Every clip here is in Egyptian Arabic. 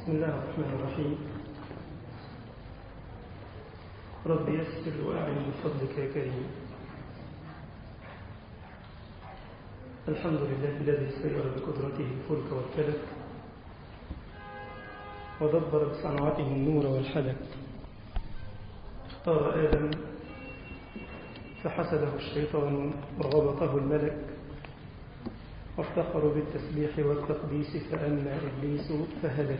بسم الله الرحمن الرحيم رب يسر وأعن بفضلك يا كريم الحمد لله الذي سير بقدرته الفلك والفلك ودبر بصنعته النور والحلك اختار آدم فحسده الشيطان وغبطه الملك وافتخروا بالتسبيح والتقديس فأما إبليس فهلك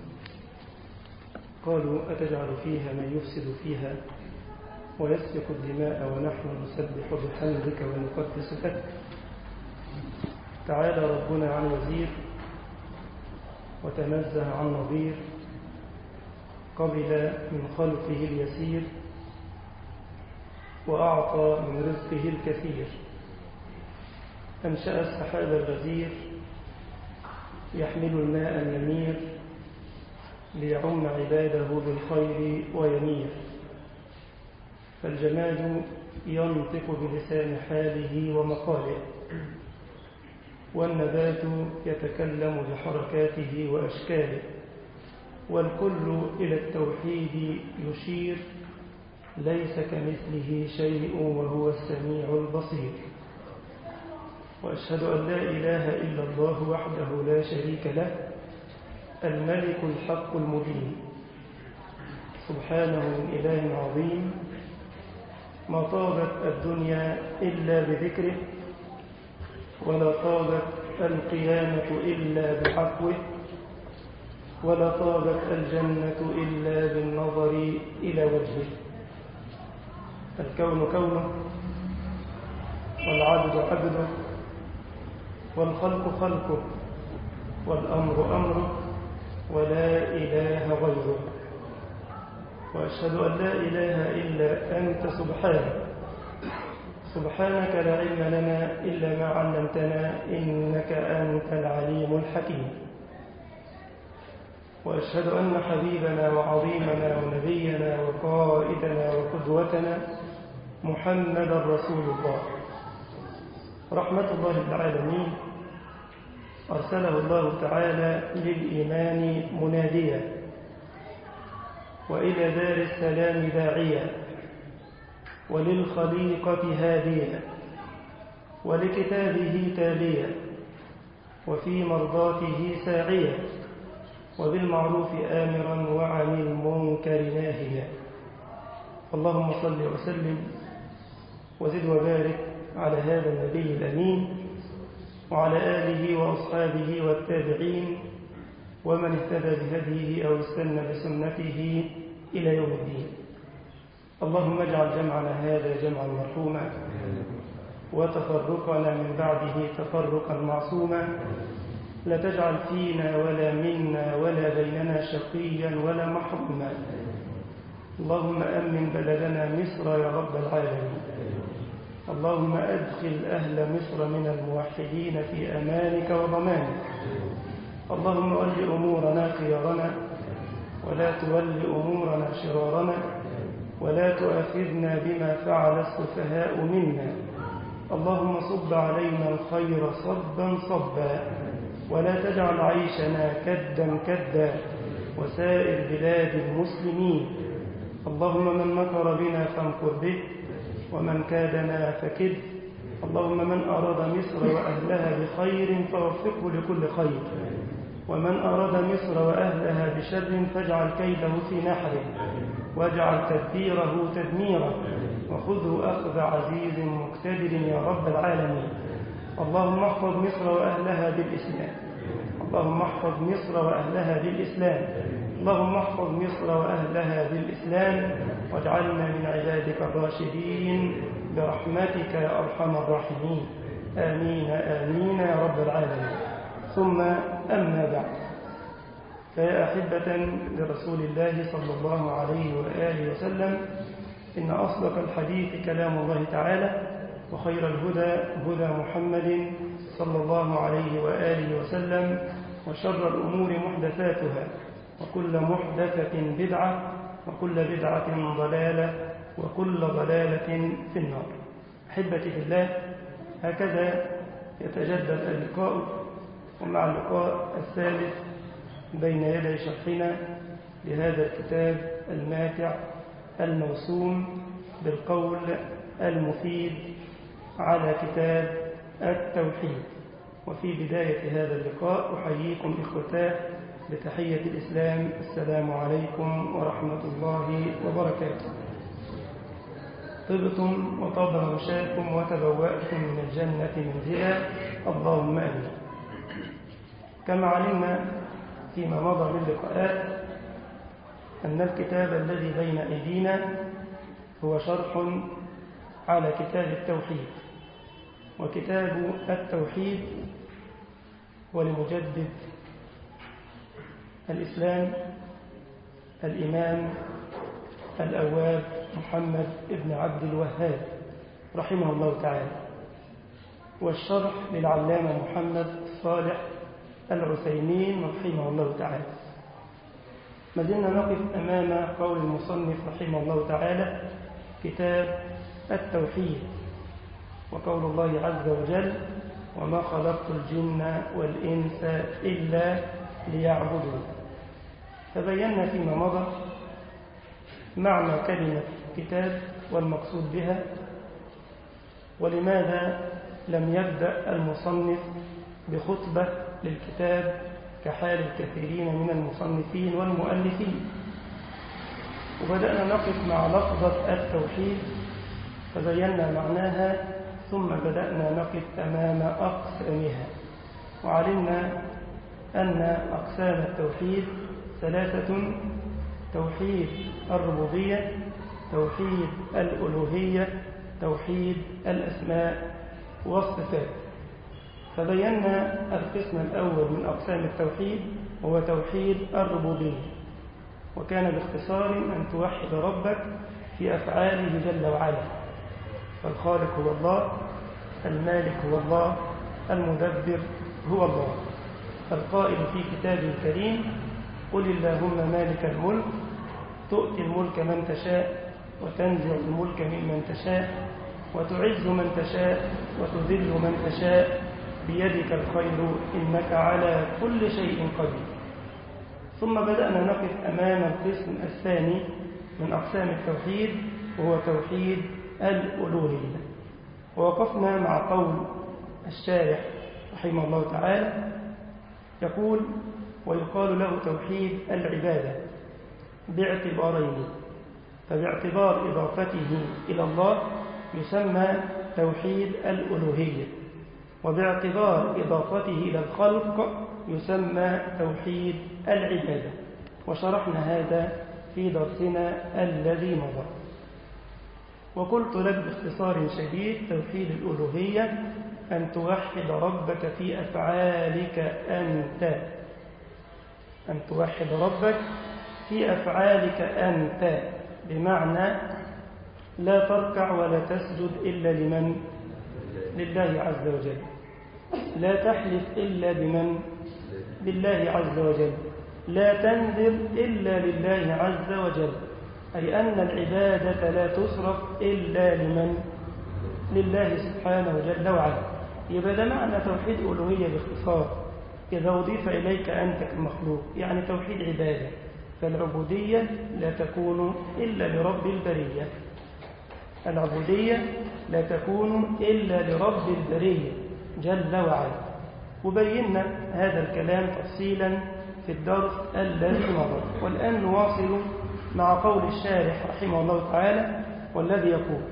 قالوا أتجعل فيها من يفسد فيها ويسفك الدماء ونحن نسبح بحمدك ونقدس لك تعالى ربنا عن وزير وتنزه عن نظير قبل من خلقه اليسير وأعطى من رزقه الكثير أنشأ السحاب الغزير يحمل الماء النمير ليعم عباده بالخير ويمير فالجماد ينطق بلسان حاله ومقاله والنبات يتكلم بحركاته وأشكاله والكل إلى التوحيد يشير ليس كمثله شيء وهو السميع البصير وأشهد أن لا إله إلا الله وحده لا شريك له الملك الحق المبين سبحانه من إله عظيم ما طابت الدنيا إلا بذكره ولا طابت القيامة إلا بحقه ولا طابت الجنة إلا بالنظر إلى وجهه الكون كونه والعبد عبده والخلق خلقه والأمر أمره ولا إله غيره وأشهد أن لا إله إلا أنت سبحانك سبحانك لا علم لنا إلا ما علمتنا إنك أنت العليم الحكيم وأشهد أن حبيبنا وعظيمنا ونبينا وقائدنا وقدوتنا محمد رسول الله رحمة الله للعالمين أرسله الله تعالى للإيمان مناديا وإلى دار السلام داعيا وللخليقة هاديا ولكتابه تاليا وفي مرضاته ساعيا وبالمعروف آمرا وعن المنكر ناهيا اللهم صل وسلم وزد وبارك على هذا النبي الأمين وعلى آله وأصحابه والتابعين ومن اهتدى بهديه أو استنى بسنته إلى يوم الدين اللهم اجعل جمعنا هذا جمعا مرحوما وتفرقنا من بعده تفرقا معصوما لا تجعل فينا ولا منا ولا بيننا شقيا ولا محروما اللهم أمن بلدنا مصر يا رب العالمين اللهم أدخل أهل مصر من الموحدين في أمانك وضمانك اللهم ول أمورنا خيارنا ولا تول أمورنا شرارنا ولا تؤاخذنا بما فعل السفهاء منا اللهم صب علينا الخير صبا صبا ولا تجعل عيشنا كدا كدا وسائر بلاد المسلمين اللهم من مكر بنا فامكر به ومن كادنا فكد اللهم من أراد مصر وأهلها بخير فوفقه لكل خير ومن أراد مصر وأهلها بشر فاجعل كيده في نحره واجعل تدبيره تدميرا وخذه أخذ عزيز مقتدر يا رب العالمين اللهم احفظ مصر وأهلها بالإسلام اللهم احفظ مصر وأهلها بالإسلام اللهم احفظ مصر وأهلها بالإسلام واجعلنا من عبادك الراشدين برحمتك يا أرحم الراحمين آمين آمين يا رب العالمين ثم أما بعد فيا أحبة لرسول الله صلى الله عليه وآله وسلم إن أصدق الحديث كلام الله تعالى وخير الهدى هدى محمد صلى الله عليه وآله وسلم وشر الأمور محدثاتها وكل محدثة بدعة وكل بدعة ضلالة وكل ضلالة في النار أحبتي في الله هكذا يتجدد اللقاء ومع اللقاء الثالث بين يدي شرحنا لهذا الكتاب الماتع الموسوم بالقول المفيد على كتاب التوحيد وفي بداية هذا اللقاء أحييكم إخوتاه بتحية الإسلام السلام عليكم ورحمة الله وبركاته طبتم وطاب مشاكم وتبوأتم من الجنة منزلا اللهم آمين كما علمنا فيما مضى من لقاءات أن الكتاب الذي بين أيدينا هو شرح على كتاب التوحيد وكتاب التوحيد ولمجدد الإسلام الإمام الأواب محمد ابن عبد الوهاب رحمه الله تعالى والشرح للعلامة محمد صالح العثيمين رحمه الله تعالى ما زلنا نقف أمام قول المصنف رحمه الله تعالى كتاب التوحيد وقول الله عز وجل وما خلقت الجن والإنس إلا ليعبدون فبينا فيما مضى معنى كلمة كتاب والمقصود بها ولماذا لم يبدأ المصنف بخطبة للكتاب كحال الكثيرين من المصنفين والمؤلفين وبدأنا نقف مع لفظة التوحيد فبينا معناها ثم بدأنا نقف أمام أقسامها وعلمنا أن أقسام التوحيد ثلاثة توحيد الربوبية توحيد الألوهية توحيد الأسماء والصفات فبينا القسم الأول من أقسام التوحيد هو توحيد الربوبية وكان باختصار أن توحد ربك في أفعاله جل وعلا فالخالق هو الله المالك هو الله المدبر هو الله القائل في كتابه الكريم قل اللهم مالك الملك تؤتي الملك من تشاء وتنزع الملك ممن تشاء وتعز من تشاء وتذل من تشاء بيدك الخير إنك على كل شيء قدير ثم بدأنا نقف أمام القسم الثاني من أقسام التوحيد وهو توحيد الألوهية ووقفنا مع قول الشارح رحمه الله تعالى يقول ويقال له توحيد العبادة باعتبارين فباعتبار إضافته إلى الله يسمى توحيد الألوهية وباعتبار إضافته إلى الخلق يسمى توحيد العبادة وشرحنا هذا في درسنا الذي مضى وقلت لك باختصار شديد توحيد الألوهية أن توحد ربك في أفعالك أنت أن توحد ربك في أفعالك أنت بمعنى لا تركع ولا تسجد إلا لمن لله عز وجل لا تحلف إلا بمن بالله عز وجل لا تنذر إلا لله عز وجل أي أن العبادة لا تصرف إلا لمن لله سبحانه جل وعلا يبقى ده معنى توحيد ألوهية باختصار إذا أضيف إليك أنت كمخلوق يعني توحيد عبادة فالعبودية لا تكون إلا لرب البرية العبودية لا تكون إلا لرب البرية جل وعلا وبينا هذا الكلام تفصيلا في الدرس الذي مضى والآن نواصل مع قول الشارح رحمه الله تعالى والذي يقول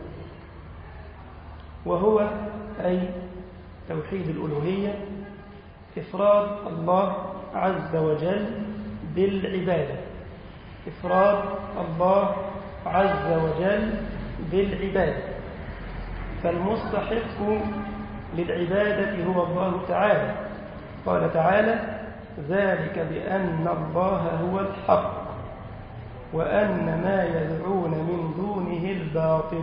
وهو أي توحيد الألوهية إفراد الله عز وجل بالعبادة إفراد الله عز وجل بالعبادة فالمستحق للعبادة هو الله تعالى قال تعالى ذلك بأن الله هو الحق وأن ما يدعون من دونه الباطل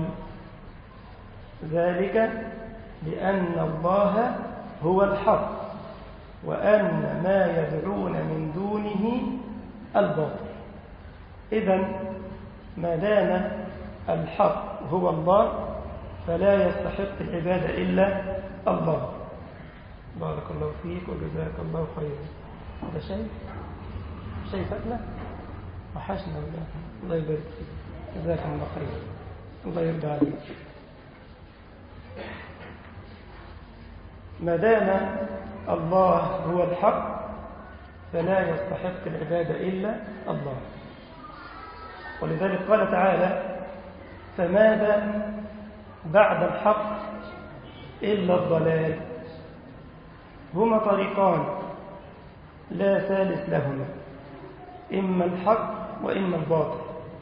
ذلك بأن الله هو الحق وأن ما يدعون من دونه الباطل إذا ما دام الحق هو الله فلا يستحق العبادة إلا الله بارك الله فيك وجزاك الله خيرا هذا شيء شايفتنا وحشنا والله الله يبارك فيك جزاكم الله خير الله يرضى عليك ما دام الله هو الحق فلا يستحق العبادة إلا الله ولذلك قال تعالى فماذا بعد الحق إلا الضلال هما طريقان لا ثالث لهما إما الحق وإما الباطل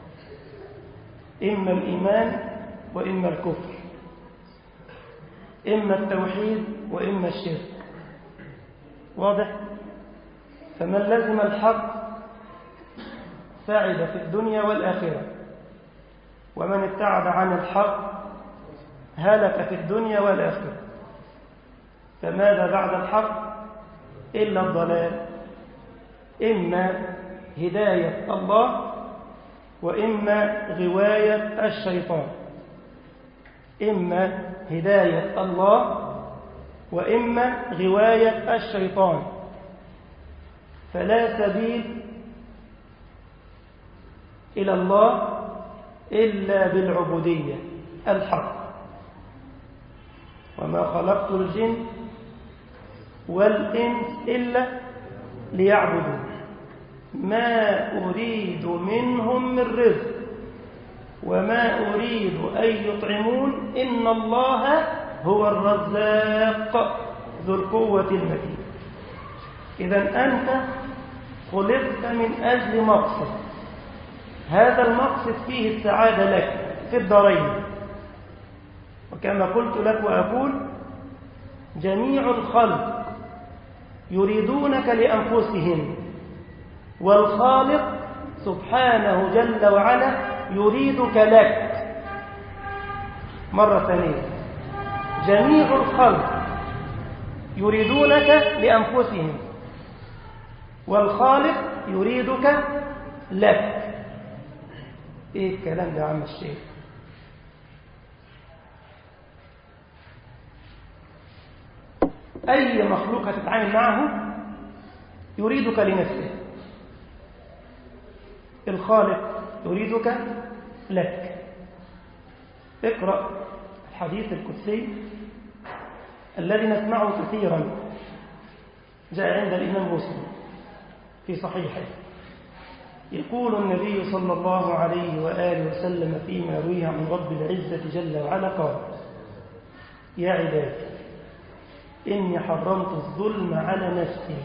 إما الإيمان وإما الكفر إما التوحيد وإما الشرك واضح فمن لزم الحق سعد في الدنيا والآخرة ومن ابتعد عن الحق هلك في الدنيا والآخرة فماذا بعد الحق إلا الضلال إما هداية الله وإما غواية الشيطان إما هداية الله وإما غواية الشيطان فلا سبيل إلى الله إلا بالعبودية الحق وما خلقت الجن والإنس إلا ليعبدون ما أريد منهم من رزق وما أريد أن يطعمون إن الله هو الرزاق ذو القوة المتين إذا أنت خلقت من أجل مقصد هذا المقصد فيه السعادة لك في الدارين وكما قلت لك وأقول جميع الخلق يريدونك لأنفسهم والخالق سبحانه جل وعلا يريدك لك مرة ثانية جميع الخلق يريدونك لأنفسهم والخالق يريدك لك ايه الكلام ده يا عم الشيخ اي مخلوق هتتعامل معه يريدك لنفسه الخالق يريدك لك اقرأ الحديث القدسي الذي نسمعه كثيرا جاء عند الإمام مسلم في صحيحه يقول النبي صلى الله عليه وآله وسلم فيما روي عن رب العزة جل وعلا قال يا عبادي إني حرمت الظلم على نفسي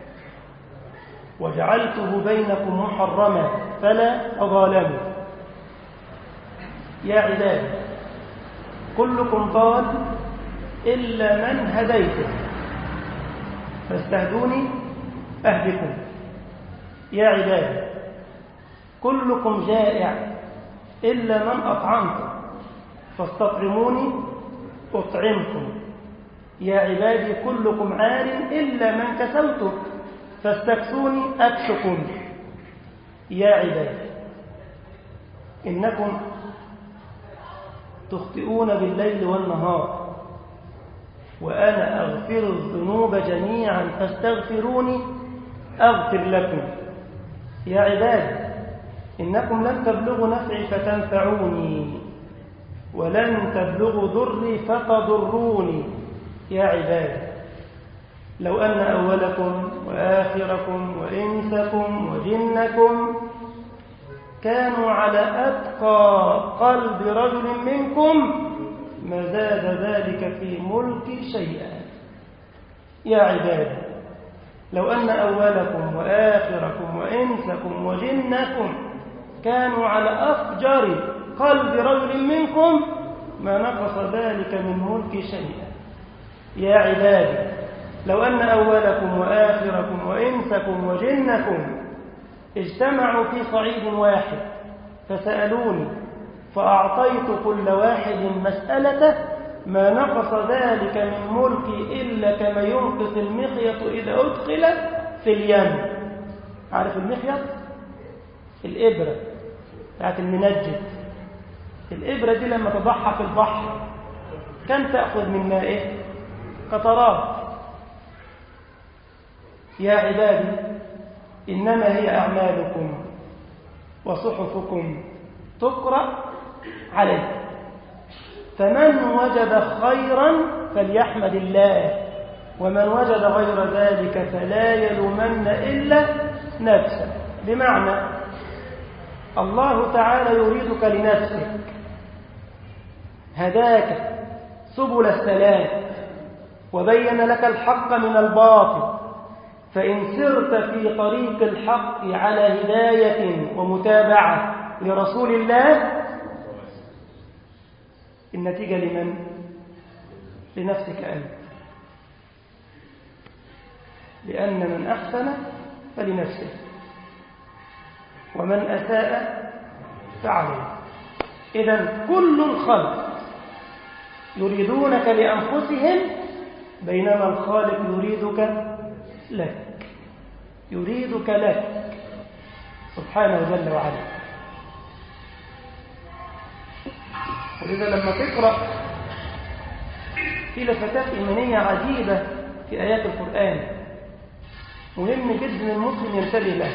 وجعلته بينكم محرما فلا تظالموا يا عبادي كلكم ضال إلا من هديته فاستهدوني أهدكم يا عبادي كلكم جائع إلا من أطعمته فاستطعموني أطعمكم يا عبادي كلكم عار إلا من كسوته فاستكسوني أكسكم يا عبادي إنكم تخطئون بالليل والنهار وأنا أغفر الذنوب جميعا فاستغفروني أغفر لكم يا عبادي إنكم لن تبلغوا نفعي فتنفعوني ولن تبلغوا ضري فتضروني يا عبادي لو أن أولكم وآخركم وإنسكم وجنكم كانوا على أتقى قلب رجل منكم ما زاد ذلك في ملكي شيئا يا عبادي لو أن أولكم وآخركم وإنسكم وجنكم كانوا على أفجر قلب رجل منكم ما نقص ذلك من ملكي شيئا يا عبادي لو أن أولكم وآخركم وإنسكم وجنكم اجتمعوا في صعيد واحد فسألوني فأعطيت كل واحد مسألته ما نقص ذلك من ملكي إلا كما ينقص المخيط إذا أدخل في اليم عارف المخيط؟ الإبرة بتاعت المنجد الإبرة دي لما تضحى في البحر كم تأخذ من مائه؟ قطرات يا عبادي إنما هي أعمالكم وصحفكم تقرأ عليكم فمن وجد خيرا فليحمد الله ومن وجد غير ذلك فلا يلومن إلا نفسه بمعنى الله تعالى يريدك لنفسك هداك سبل السلام وبين لك الحق من الباطل فإن سرت في طريق الحق على هداية ومتابعة لرسول الله النتيجة لمن؟ لنفسك أنت لأن من أحسن فلنفسه ومن أساء فعليه إذا كل الخلق يريدونك لأنفسهم بينما الخالق يريدك لك يريدك لك سبحانه جل وعلا ولذا لما تقرأ في لفتات إيمانية عديدة في آيات القرآن مهم جدا المسلم ينتبه لها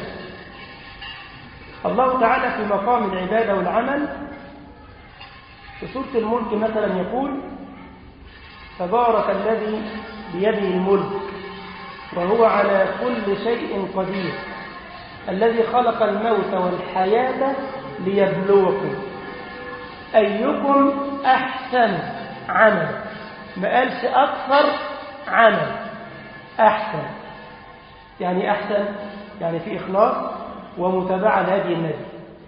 الله تعالى في مقام العبادة والعمل في سورة الملك مثلا يقول تبارك الذي بيده الملك وهو على كل شيء قدير الذي خلق الموت والحياة ليبلوكم أيكم أحسن عمل ما قالش أكثر عمل أحسن يعني أحسن يعني في إخلاص ومتابعة لهدي النبي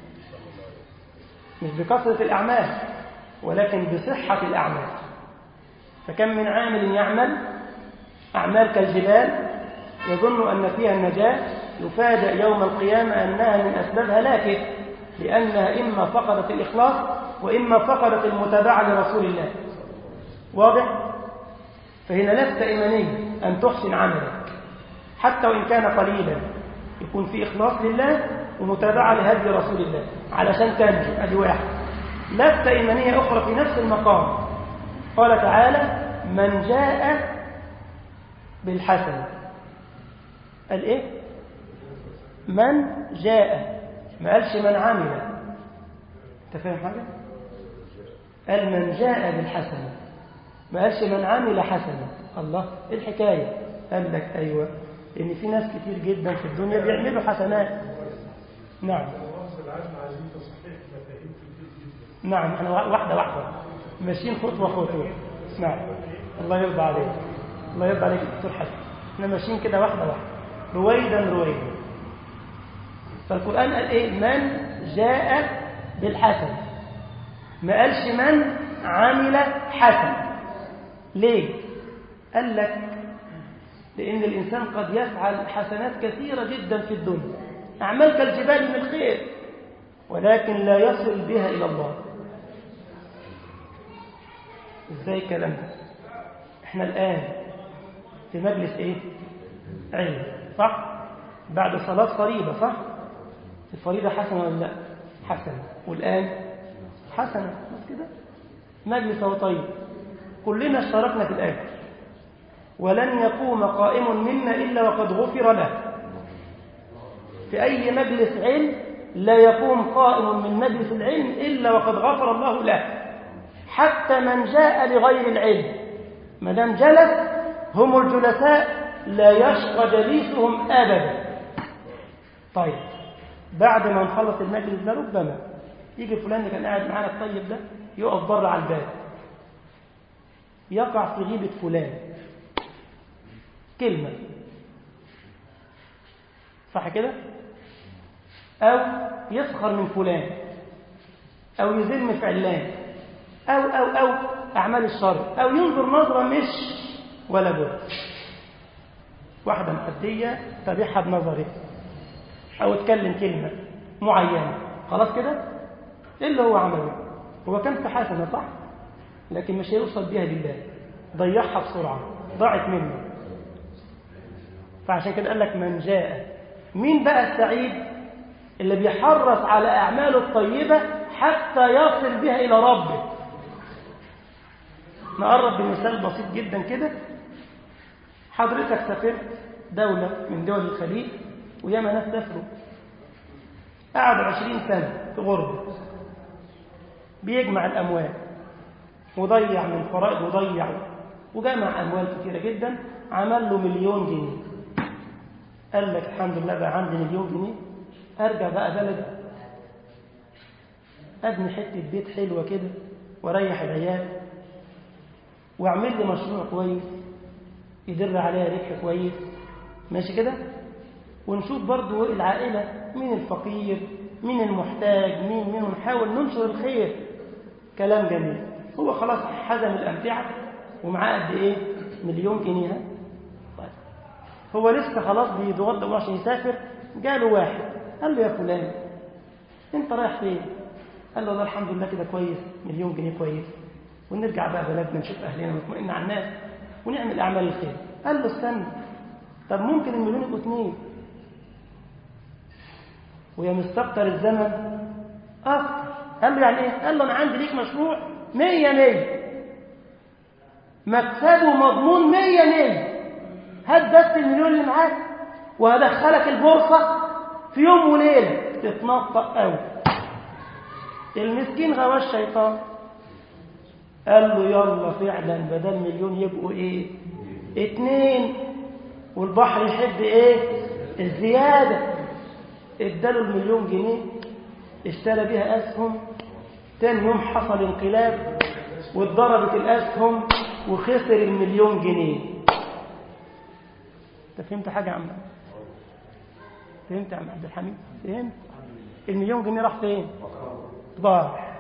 مش بكثرة الأعمال ولكن بصحة الأعمال فكم من عامل يعمل أعمال كالجبال يظن أن فيها النجاة يفاجأ يوم القيامة أنها من أسباب هلاكه لأنها إما فقدت الإخلاص وإما فقدت المتابعة لرسول الله واضح؟ فهنا لست إيمانيا أن تحسن عملك حتى وإن كان قليلا يكون في إخلاص لله ومتابعة لهدي رسول الله علشان تنجو أدي واحد لست إيمانية أخرى في نفس المقام قال تعالى من جاء بالحسنة قال إيه من جاء ما قالش من عمل أنت فاهم حاجة قال من جاء بالحسنة ما قالش من عمل حسنة الله إيه الحكاية قال لك أيوة إن في ناس كتير جدا في الدنيا بيعملوا حسنات نعم نعم احنا واحدة واحدة ماشيين خطوة خطوة نعم الله يرضى عليك الله يرضى عليك دكتور حسن احنا ماشيين كده واحدة واحدة رويدا رويدا فالقرآن قال ايه من جاء بالحسن ما قالش من عمل حسن ليه قال لك لأن الإنسان قد يفعل حسنات كثيرة جدا في الدنيا أعمال كالجبال من الخير ولكن لا يصل بها إلى الله إزاي الكلام ده إحنا الآن في مجلس إيه علم صح بعد صلاة فريضة صح الفريضة حسنة ولا لا حسنة والآن حسنة بس كده مجلس هو طيب كلنا اشتركنا في الآخر ولن يقوم قائم منا إلا وقد غفر له في أي مجلس علم لا يقوم قائم من مجلس العلم إلا وقد غفر الله له حتى من جاء لغير العلم ما دام جلس هم الجلساء لا يشقى جليسهم أبدا طيب بعد ما نخلص المجلس ده ربما يجي فلان اللي كان قاعد معانا الطيب ده يقف بره على الباب يقع في غيبة فلان كلمة صح كده أو يسخر من فلان أو يذم فعلان أو أو أو أعمال الشر أو ينظر نظرة مش ولا بد واحدة مؤدية تبعها بنظره أو اتكلم كلمة معينة خلاص كده إيه اللي هو عمله هو كان في حسنة صح لكن مش هيوصل بيها لله ضيعها بسرعة ضاعت منه فعشان كده قال لك من جاء مين بقى السعيد اللي بيحرص على أعماله الطيبة حتى يصل بها إلى ربه نقرب بمثال بسيط جدا كده حضرتك سافرت دولة من دول الخليج وياما ناس سافروا قعدوا عشرين سنة في غربة بيجمع الأموال وضيع من فرائض وضيع وجمع أموال كثيرة جدا عمل له مليون جنيه قال لك الحمد لله بقى عندي مليون جنيه أرجع بقى بلدي أبني حتة بيت حلوة كده وأريح العيال وأعمل لي مشروع كويس يدر عليها ربح كويس ماشي كده ونشوف برضو العائلة مين الفقير مين المحتاج مين مين ونحاول ننشر الخير كلام جميل هو خلاص حزم الأمتعة ومعاه قد إيه مليون جنيه طيب هو لسه خلاص بيتغضى عشان يسافر جاله واحد قال له يا فلان انت رايح فين قال له والله الحمد لله كده كويس مليون جنيه كويس ونرجع بقى بلدنا نشوف اهلنا ونطمئن على الناس ونعمل اعمال الخير قال له استنى طب ممكن المليون يبقوا اثنين ويا مستكتر الزمن اكتر قال له يعني ايه قال له انا عندي ليك مشروع مية مية مكسبه مضمون مية مية هات بس المليون اللي معاك وهدخلك البورصة في يوم وليلة تتنطق قوي المسكين غوى الشيطان قال له يلا فعلا بدل مليون يبقوا ايه اتنين والبحر يحب ايه الزيادة اداله المليون جنيه اشترى بيها اسهم تاني يوم حصل انقلاب واتضربت الاسهم وخسر المليون جنيه انت فهمت حاجة يا عم فهمت يا عم عبد الحميد فهمت المليون جنيه راح فين ضاع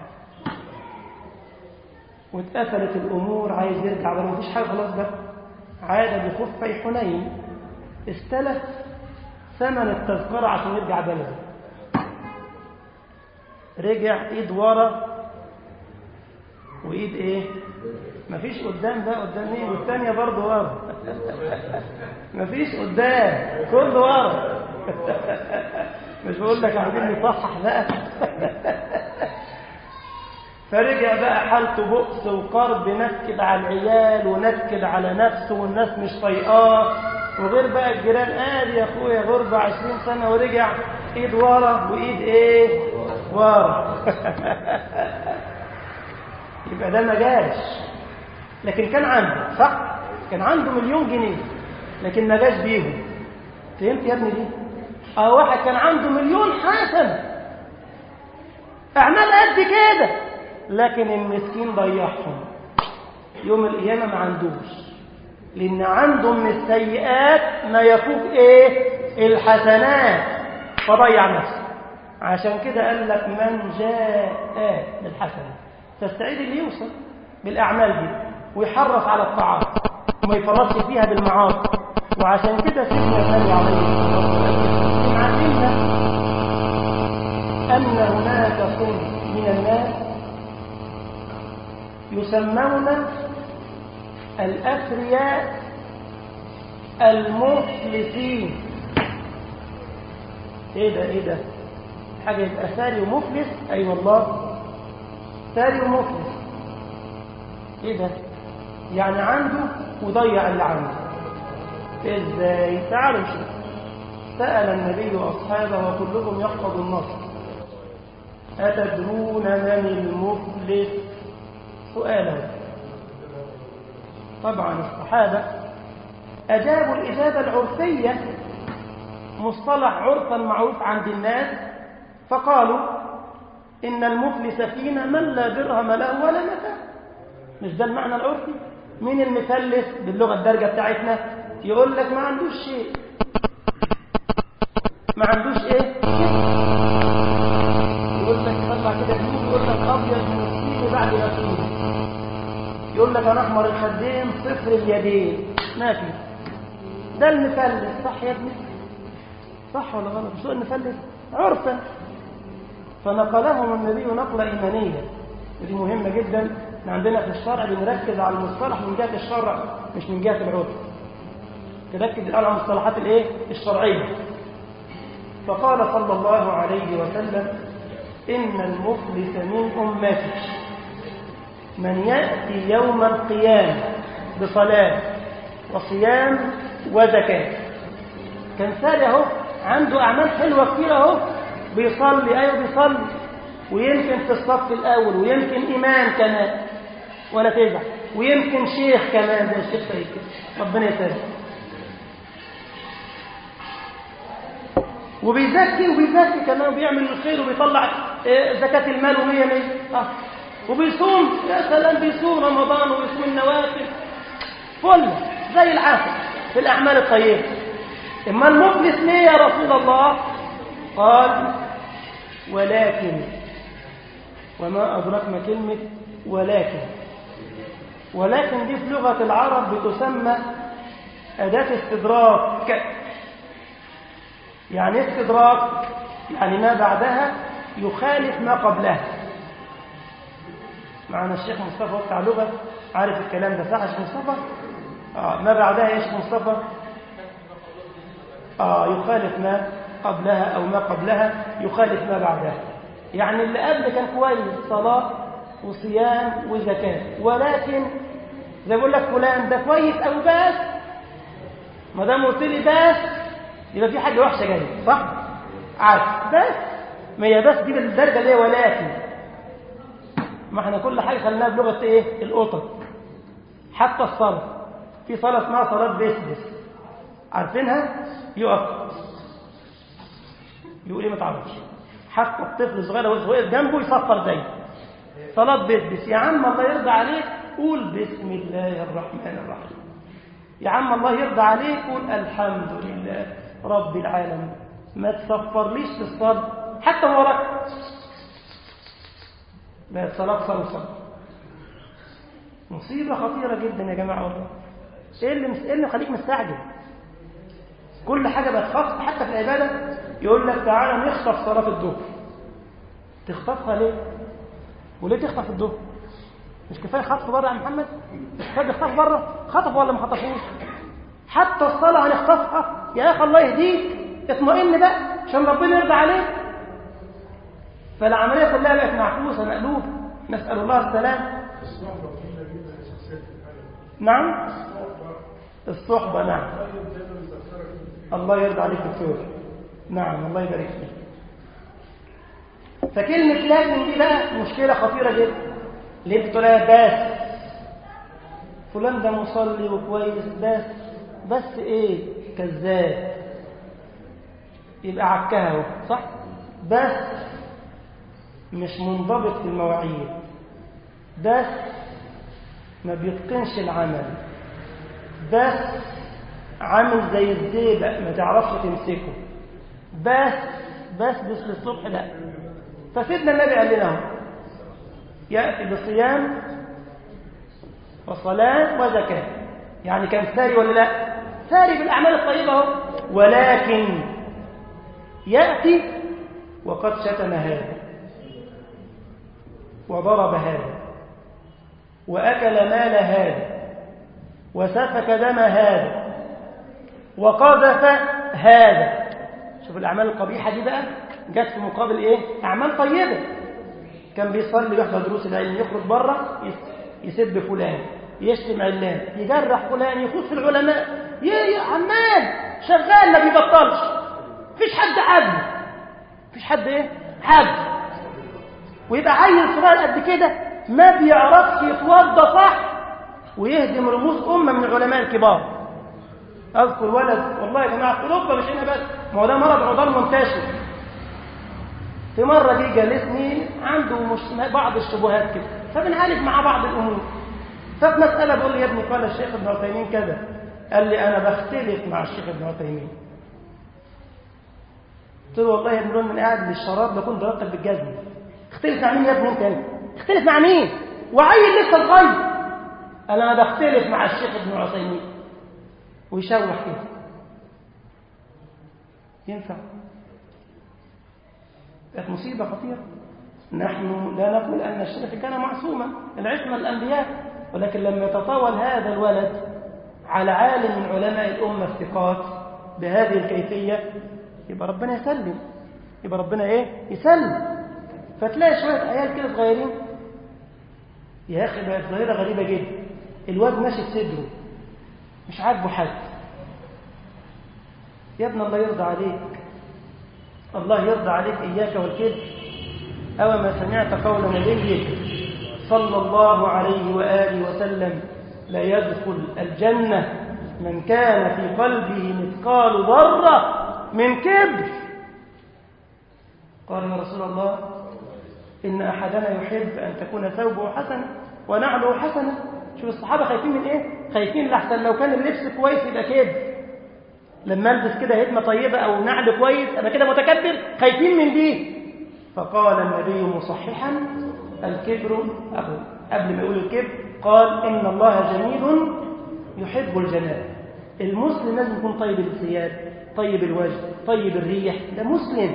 واتقفلت الامور عايز يرجع بقى مفيش حاجه خلاص بقى عاد بخفي حنين استلف ثمن التذكره عشان يرجع بلده رجع ايد ورا وايد ايه مفيش قدام بقى قدام ايه والثانيه برضه ورا مفيش قدام كله ورا مش بقول لك عايزين نصحح بقى فرجع بقى حالته بؤس وقرب نكد على العيال ونكد على نفسه والناس مش طايقاه وغير بقى الجيران قال يا اخويا غربة عشرين سنة ورجع ايد ورا وايد ايه ورا يبقى ده ما جاش لكن كان عنده صح كان عنده مليون جنيه لكن ما جاش بيهم فهمت يا ابني دي اه واحد كان عنده مليون حسنه اعمال قد كده لكن المسكين ضيعهم يوم القيامة ما عندوش لأن عنده من السيئات ما يفوق إيه الحسنات فضيع نفسه عشان كده قال لك من جاء بالحسنة تستعيد اللي يوصل بالأعمال دي ويحرص على الطاعات وما يفرطش فيها بالمعاصي وعشان كده سيدنا النبي عليه الصلاة والسلام علمنا أن هناك صنف من الناس يسمون الأثرياء المفلسين ايه ده ايه ده حاجة يبقى ثري ومفلس اي أيوة والله ثري ومفلس ايه ده يعني عنده وضيع اللي عنده ازاي تعالوا نشوف سأل النبي أصحابه وكلهم يحفظ النص أتدرون من المفلس سؤاله طبعا الصحابة أجابوا الإجابة العرفية مصطلح عرفا معروف عند الناس فقالوا إن المفلس فينا من لا درهم له ولا متاع مش ده المعنى العرفي مين المفلس باللغة الدارجة بتاعتنا يقول لك ما عندوش شيء ما عندوش ايه يقول لك طلع كده يقول لك ابيض مسكين بعد ما فيه يقول لك انا احمر الخدين صفر اليدين ما في ده المفلس صح يا ابني صح ولا غلط مش المفلس عرفا فنقلهم النبي نقلة إيمانية ودي مهمة جدا احنا عندنا في الشرع بنركز على المصطلح من جهة الشرع مش من جهة العرف تركز الآن على المصطلحات الايه الشرعية فقال صلى الله عليه وسلم إن المفلس من أمتي من يأتي يوم القيامة بصلاة وصيام وزكاة كان سال اهو عنده أعمال حلوة كتير أهو بيصلي أيوه بيصلي ويمكن في الصف الأول ويمكن إمام كمان ولا تزعل ويمكن شيخ كمان زي الشيخ سيد كده ربنا يسلمك وبيزكي وبيزكي كمان وبيعمل الخير وبيطلع زكاة المال ومية مية آه. وبيصوم يا سلام بيصوم رمضان وبيصوم النوافل فل زي العسل في الأعمال الطيبة إما المفلس ليه يا رسول الله قال ولكن وما أدركنا كلمة ولكن ولكن دي في لغة العرب بتسمى أداة استدراك يعني استدراك يعني ما بعدها يخالف ما قبلها معنا الشيخ مصطفى بتاع لغة عارف الكلام ده صح يا شيخ مصطفى آه ما بعدها يا شيخ مصطفى آه يخالف ما قبلها أو ما قبلها يخالف ما بعدها يعني اللي قبل كان كويس صلاة وصيام وزكاة ولكن زي بقول لك فلان ده كويس أو بس ما دام قلت لي بس يبقى في حاجة وحشة جاية صح؟ عارف بس ما هي بس دي بالدرجة اللي هي ولكن ما احنا كل حاجة خليناها بلغة ايه؟ القطط حتى الصلاة في صلاة اسمها صلاة بس بس عارفينها؟ يقف يقول ايه ما تعرفش حتى الطفل الصغير لو وقف جنبه يصفر زيه صلاة بس بس يا عم الله يرضى عليك قول بسم الله الرحمن الرحيم يا عم الله يرضى عليك قول الحمد لله رب العالمين ما تصفرليش في الصلاة حتى وراك بقت صلاة صلصة مصيبة خطيرة جدا يا جماعة والله ايه اللي ايه اللي مخليك مستعجل كل حاجة بقت خاصة حتى في العبادة يقول لك تعالى نخطف صلاة الظهر تخطفها ليه؟ وليه تخطف الظهر؟ مش كفايه خطف بره يا محمد؟ مش كفايه بيخطف بره؟ خطف ولا ما خطفوش؟ حتى الصلاة هنخطفها يا أخي الله يهديك اطمئن بقى عشان ربنا يرضى عليك فالعملية كلها بقت معكوسة مقلوبة نسأل الله السلام نعم الصحبة نعم الله يرضى عليك دكتور نعم الله يبارك فيك فكلمة لازم دي بقى مشكلة خطيرة جدا ليه بتقول بس فلان ده مصلي وكويس بس بس ايه كذاب يبقى عكها اهو صح بس مش منضبط في المواعيد بس ما بيتقنش العمل بس عامل زي الزيبق ما تعرفش تمسكه بس بس بس للصبح لا فسيدنا النبي قال لنا اهو يأتي بصيام وصلاة وزكاة يعني كان ساري ولا لا ساري بالأعمال الطيبة اهو ولكن يأتي وقد شتم هذا وضرب هذا وأكل مال هذا وسفك دم هذا وقذف هذا شوف الأعمال القبيحة دي بقى جت في مقابل إيه؟ أعمال طيبة كان بيصلي يحضر دروس العلم يخرج بره يسب فلان يشتم علان يجرح فلان يخوض في العلماء يا عمال شغال ما بيبطلش مفيش حد عدل مفيش حد ايه عدل ويبقى عيل صغير قد كده ما بيعرفش يتوضى صح ويهدم رموز أمة من العلماء الكبار أذكر ولد والله يا جماعة في أوروبا مش هنا بس ما هو ده مرض عضال منتشر في مرة جه جالسني عنده مش بعض الشبهات كده فبنعالج مع بعض الأمور ففي مسألة بقول لي يا ابني قال الشيخ ابن عثيمين كذا قال لي أنا بختلف مع الشيخ ابن عثيمين قلت له والله يا ابن من قاعد للشراب بكون ضربتك بالجزم اختلف مع مين يا ابني انت انت اختلف مع مين وعيل لسه صغير انا بختلف مع الشيخ ابن عثيمين ويشوح كده ينفع كانت مصيبة خطيرة نحن لا نقول أن الشرك كان معصوما العصمة الأنبياء ولكن لما يتطاول هذا الولد على عالم من علماء الأمة الثقات بهذه الكيفية يبقى ربنا يسلم يبقى ربنا إيه يسلم فتلاقي شوية عيال كده صغيرين يا أخي بقت ظاهرة غريبة جدا الواد ماشي بصدره مش عاجبه حد يا ابن الله يرضى عليك الله يرضى عليك إياك والكذب أو ما سمعت قول نبيك صلى الله عليه وآله وسلم لا يدخل الجنة من كان في قلبه مثقال ذرة من كبر قال يا رسول الله إن أحدنا يحب أن تكون ثوبه حسنا ونعله حسنا شوف الصحابة خايفين من إيه؟ خايفين لحسن لو كان اللبس كويس يبقى كده لما ألبس كده هدمة طيبة أو نعل كويس أنا كده متكبر خايفين من دي فقال النبي مصححا الكبر أبو قبل ما يقول الكبر قال إن الله جميل يحب الجمال المسلم لازم يكون طيب الثياب طيب الوجه طيب الريح ده مسلم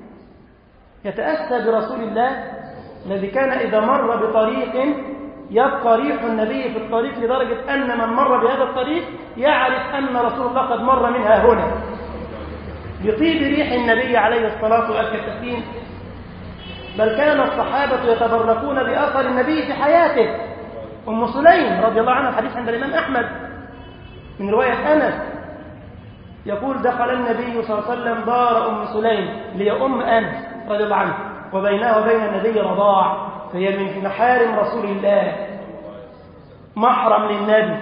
يتأسى برسول الله الذي كان إذا مر بطريق يبقى ريح النبي في الطريق لدرجة أن من مر بهذا الطريق يعرف أن رسول الله قد مر منها هنا بطيب ريح النبي عليه الصلاة والتسليم بل كان الصحابة يتبركون بأثر النبي في حياته أم سليم رضي الله عنها الحديث عند الإمام أحمد من رواية أنس يقول دخل النبي صلى الله عليه وسلم دار أم سليم لي أم أنس رضي الله عنه وبينها وبين النبي رضاع فهي من محارم رسول الله محرم للنبي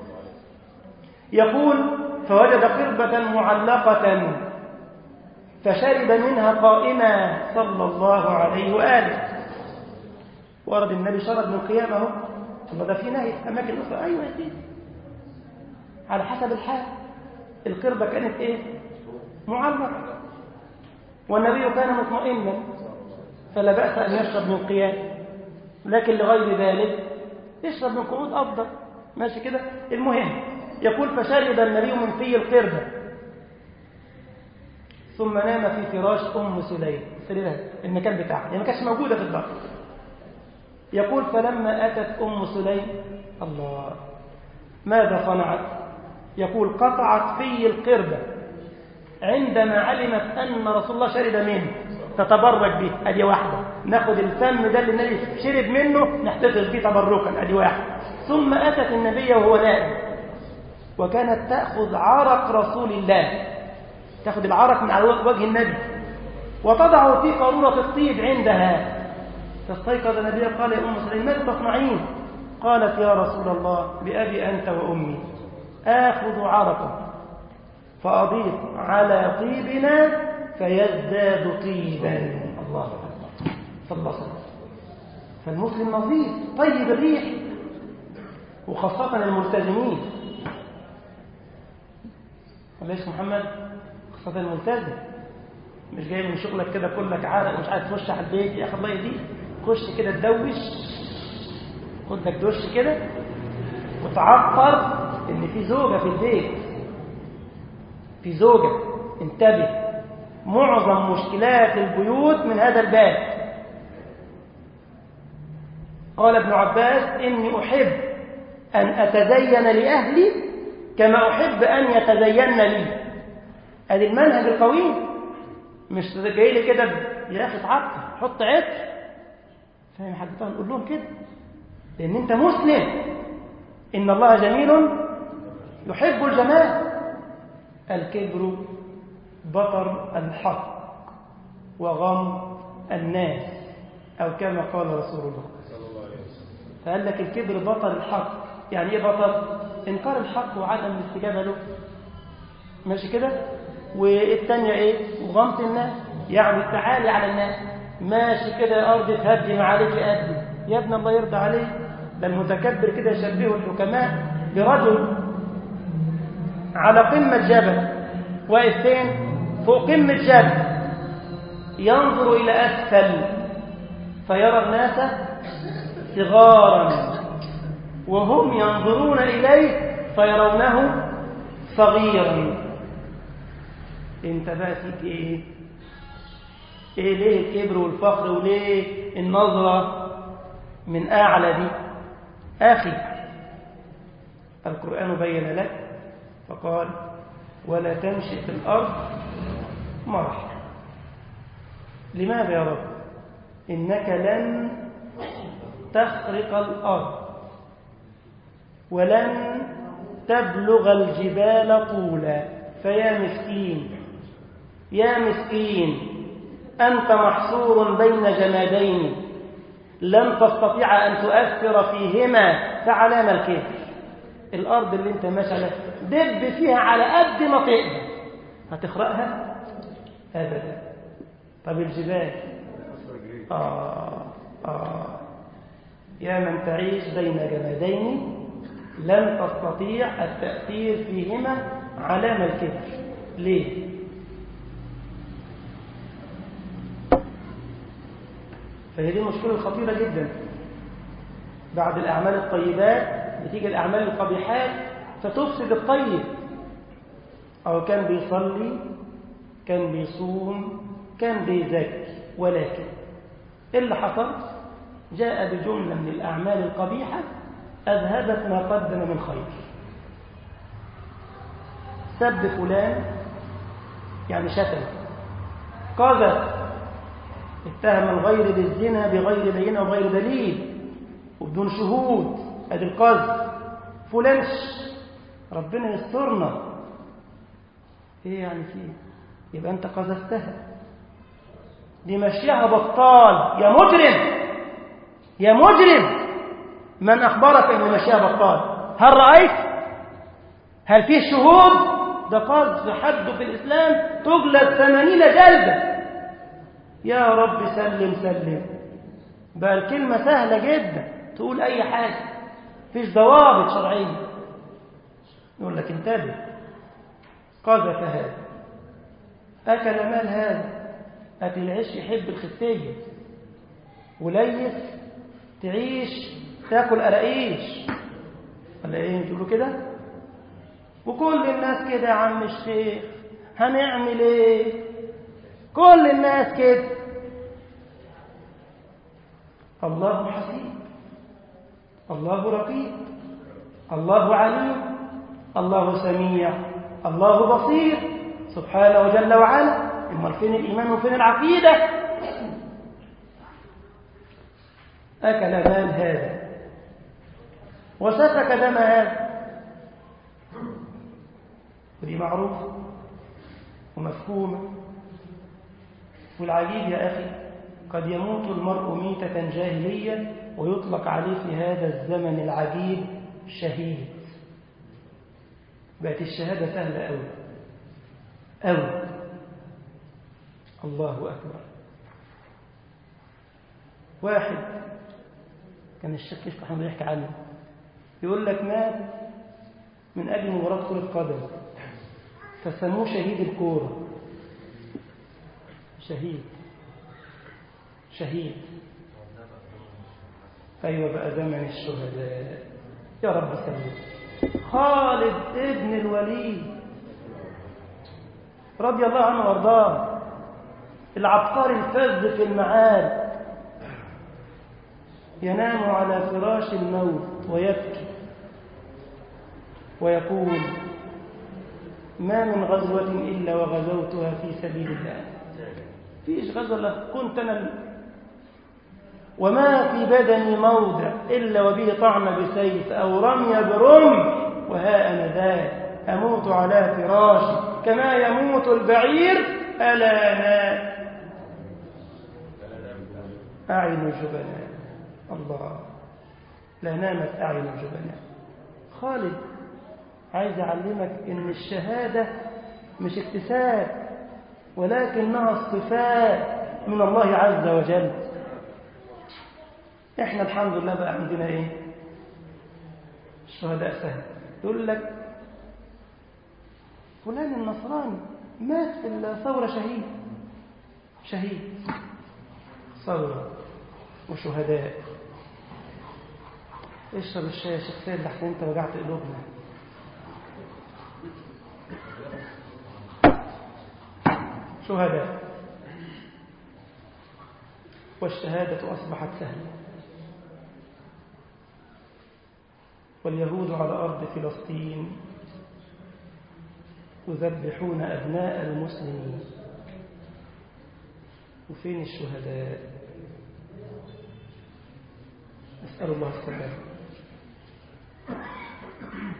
يقول فوجد قربة معلقة فشرب منها قائما صلى الله عليه وآله ورد النبي شرب من قيامه الله ده في نهي في أماكن أخرى أيوة يا سيدي على حسب الحال القربة كانت إيه معلقة والنبي كان مطمئنا فلا بأس أن يشرب من قيام لكن لغير ذلك يشرب من قعود أفضل ماشي كده المهم يقول فشرب النبي من في القربة ثم نام في فراش أم سليم سريرها المكان بتاعها يعني ما كانتش موجودة في الدار يقول فلما أتت أم سليم الله ماذا صنعت يقول قطعت في القربة عندما علمت أن رسول الله شرب منه تتبرك به ادي واحدة ناخد الفم ده اللي النبي شرب منه نحتفظ به تبركا ادي واحدة ثم أتت النبي وهو نائم وكانت تأخذ عرق رسول الله تأخذ العرق من على وجه النبي وتضع في قارورة الطيب عندها فاستيقظ النبي قال يا أم سليم ماذا تصنعين قالت يا رسول الله بأبي أنت وأمي آخذ عرقا فأضيف على طيبنا فيزداد طيبا الله أكبر صلى الله عليه وسلم فالمسلم نظيف طيب الريح وخاصة الملتزمين وليس محمد خاصة الملتزم مش جاي من شغلك كده كلك عارق مش عايز تخش على البيت يا اخي الله يهديك خش كده تدوش خد لك دش كده وتعطر ان في زوجة في البيت في زوجة انتبه معظم مشكلات البيوت من هذا الباب قال ابن عباس إني أحب أن أتزين لأهلي كما أحب أن يتزين لي هذا المنهج القوي مش جاي لي كده يا أخي اتعطر حط عطر فاهم حاجة نقول لهم كده لأن أنت مسلم إن الله جميل يحب الجمال الكبر بطر الحق وغم الناس أو كما قال رسول الله فقال لك الكبر بطر الحق يعني إيه بطر؟ إنكار الحق وعدم الاستجابة له ماشي كده؟ والثانية إيه؟ وغمط الناس يعني التعالي على الناس ماشي كده يا أرض تهدي عليك أدي يا ابن الله يرضى عليك ده المتكبر كده يشبهه الحكماء برجل على قمة جبل واقف فين؟ فوق قمة جبل ينظر إلى أسفل فيرى الناس صغارا وهم ينظرون إليه فيرونه صغيرا انت بقى فيك ايه ايه ليه الكبر والفخر وليه النظرة من أعلى دي أخي القرآن بين لك فقال ولا تمشي في الأرض مرحا لماذا يا رب إنك لن تخرق الأرض ولن تبلغ الجبال طولا فيا مسكين يا مسكين أنت محصور بين جمادين لن تستطيع أن تؤثر فيهما فعلام الكبر الأرض اللي انت ماشي عليها دب فيها على قد ما تقدر هتخرقها أبدا طب الجبال آه آه يا من تعيش بين جمادين لن تستطيع التأثير فيهما علام الكبر ليه فهي دي مشكلة خطيرة جدا بعد الأعمال الطيبات بتيجي الأعمال القبيحات فتفسد الطيب أو كان بيصلي كان بيصوم كان بيزكي ولكن إيه اللي حصل جاء بجملة من الأعمال القبيحة أذهبت ما قدم من خير سب فلان يعني شتم قذف اتهم الغير بالزنا بغير بينه وغير دليل وبدون شهود ادي القذف فلان ربنا يسترنا ايه يعني فيه يبقى انت قذفتها دي مشيها بطال يا مجرم يا مجرم من اخبرك ان مشيها بطال هل رايت هل فيه شهود ده قذف حده في الاسلام تجلد ثمانين جلده يا رب سلم سلم بقى الكلمة سهلة جدا تقول أي حاجة فيش ضوابط شرعية يقول لك انتبه قذف هذا أكل مال هذا أكل العيش يحب الخفية وليس تعيش تاكل قراقيش ولا ايه تقولوا كده وكل الناس كده يا عم الشيخ هنعمل ايه كل الناس كده الله حسيب الله رقيب الله عليم الله سميع الله بصير سبحانه وجل وعلا امال فين الايمان وفين العقيده اكل مال هذا وسفك دم هذا ودي معروفه ومفهومه والعجيب يا أخي قد يموت المرء ميتة جاهلية ويطلق عليه في هذا الزمن العجيب شهيد بقت الشهادة سهلة أوي أوي الله أكبر واحد كان الشيخ كيف احمد يحكي عنه يقول لك مات من أجل مباراة كرة قدم فسموه شهيد الكورة شهيد شهيد أيوة بقى زمن الشهداء يا رب سلم خالد ابن الوليد رضي الله عنه وارضاه العبقري الفذ في المعارك ينام على فراش الموت ويبكي ويقول ما من غزوة إلا وغزوتها في سبيل الله فيش غزوة كنت أنا وما في بدني موضع إلا وبه طعن بسيف أو رمي برمح وها أنا ذا أموت على فراشي كما يموت البعير ألا نام أعين الجبناء الله لا نامت أعين الجبناء خالد عايز أعلمك إن الشهادة مش اكتساب ولكنها الصفات من الله عز وجل احنا الحمد لله بقى عندنا ايه الشهداء سهل يقول لك فلان النصراني مات في الثورة شهيد شهيد ثورة وشهداء اشرب الشاي يا شيخ سيد لحسن انت وجعت قلوبنا شهداء والشهادة أصبحت سهلة واليهود على أرض فلسطين يذبحون أبناء المسلمين وفين الشهداء أسأل الله السلامة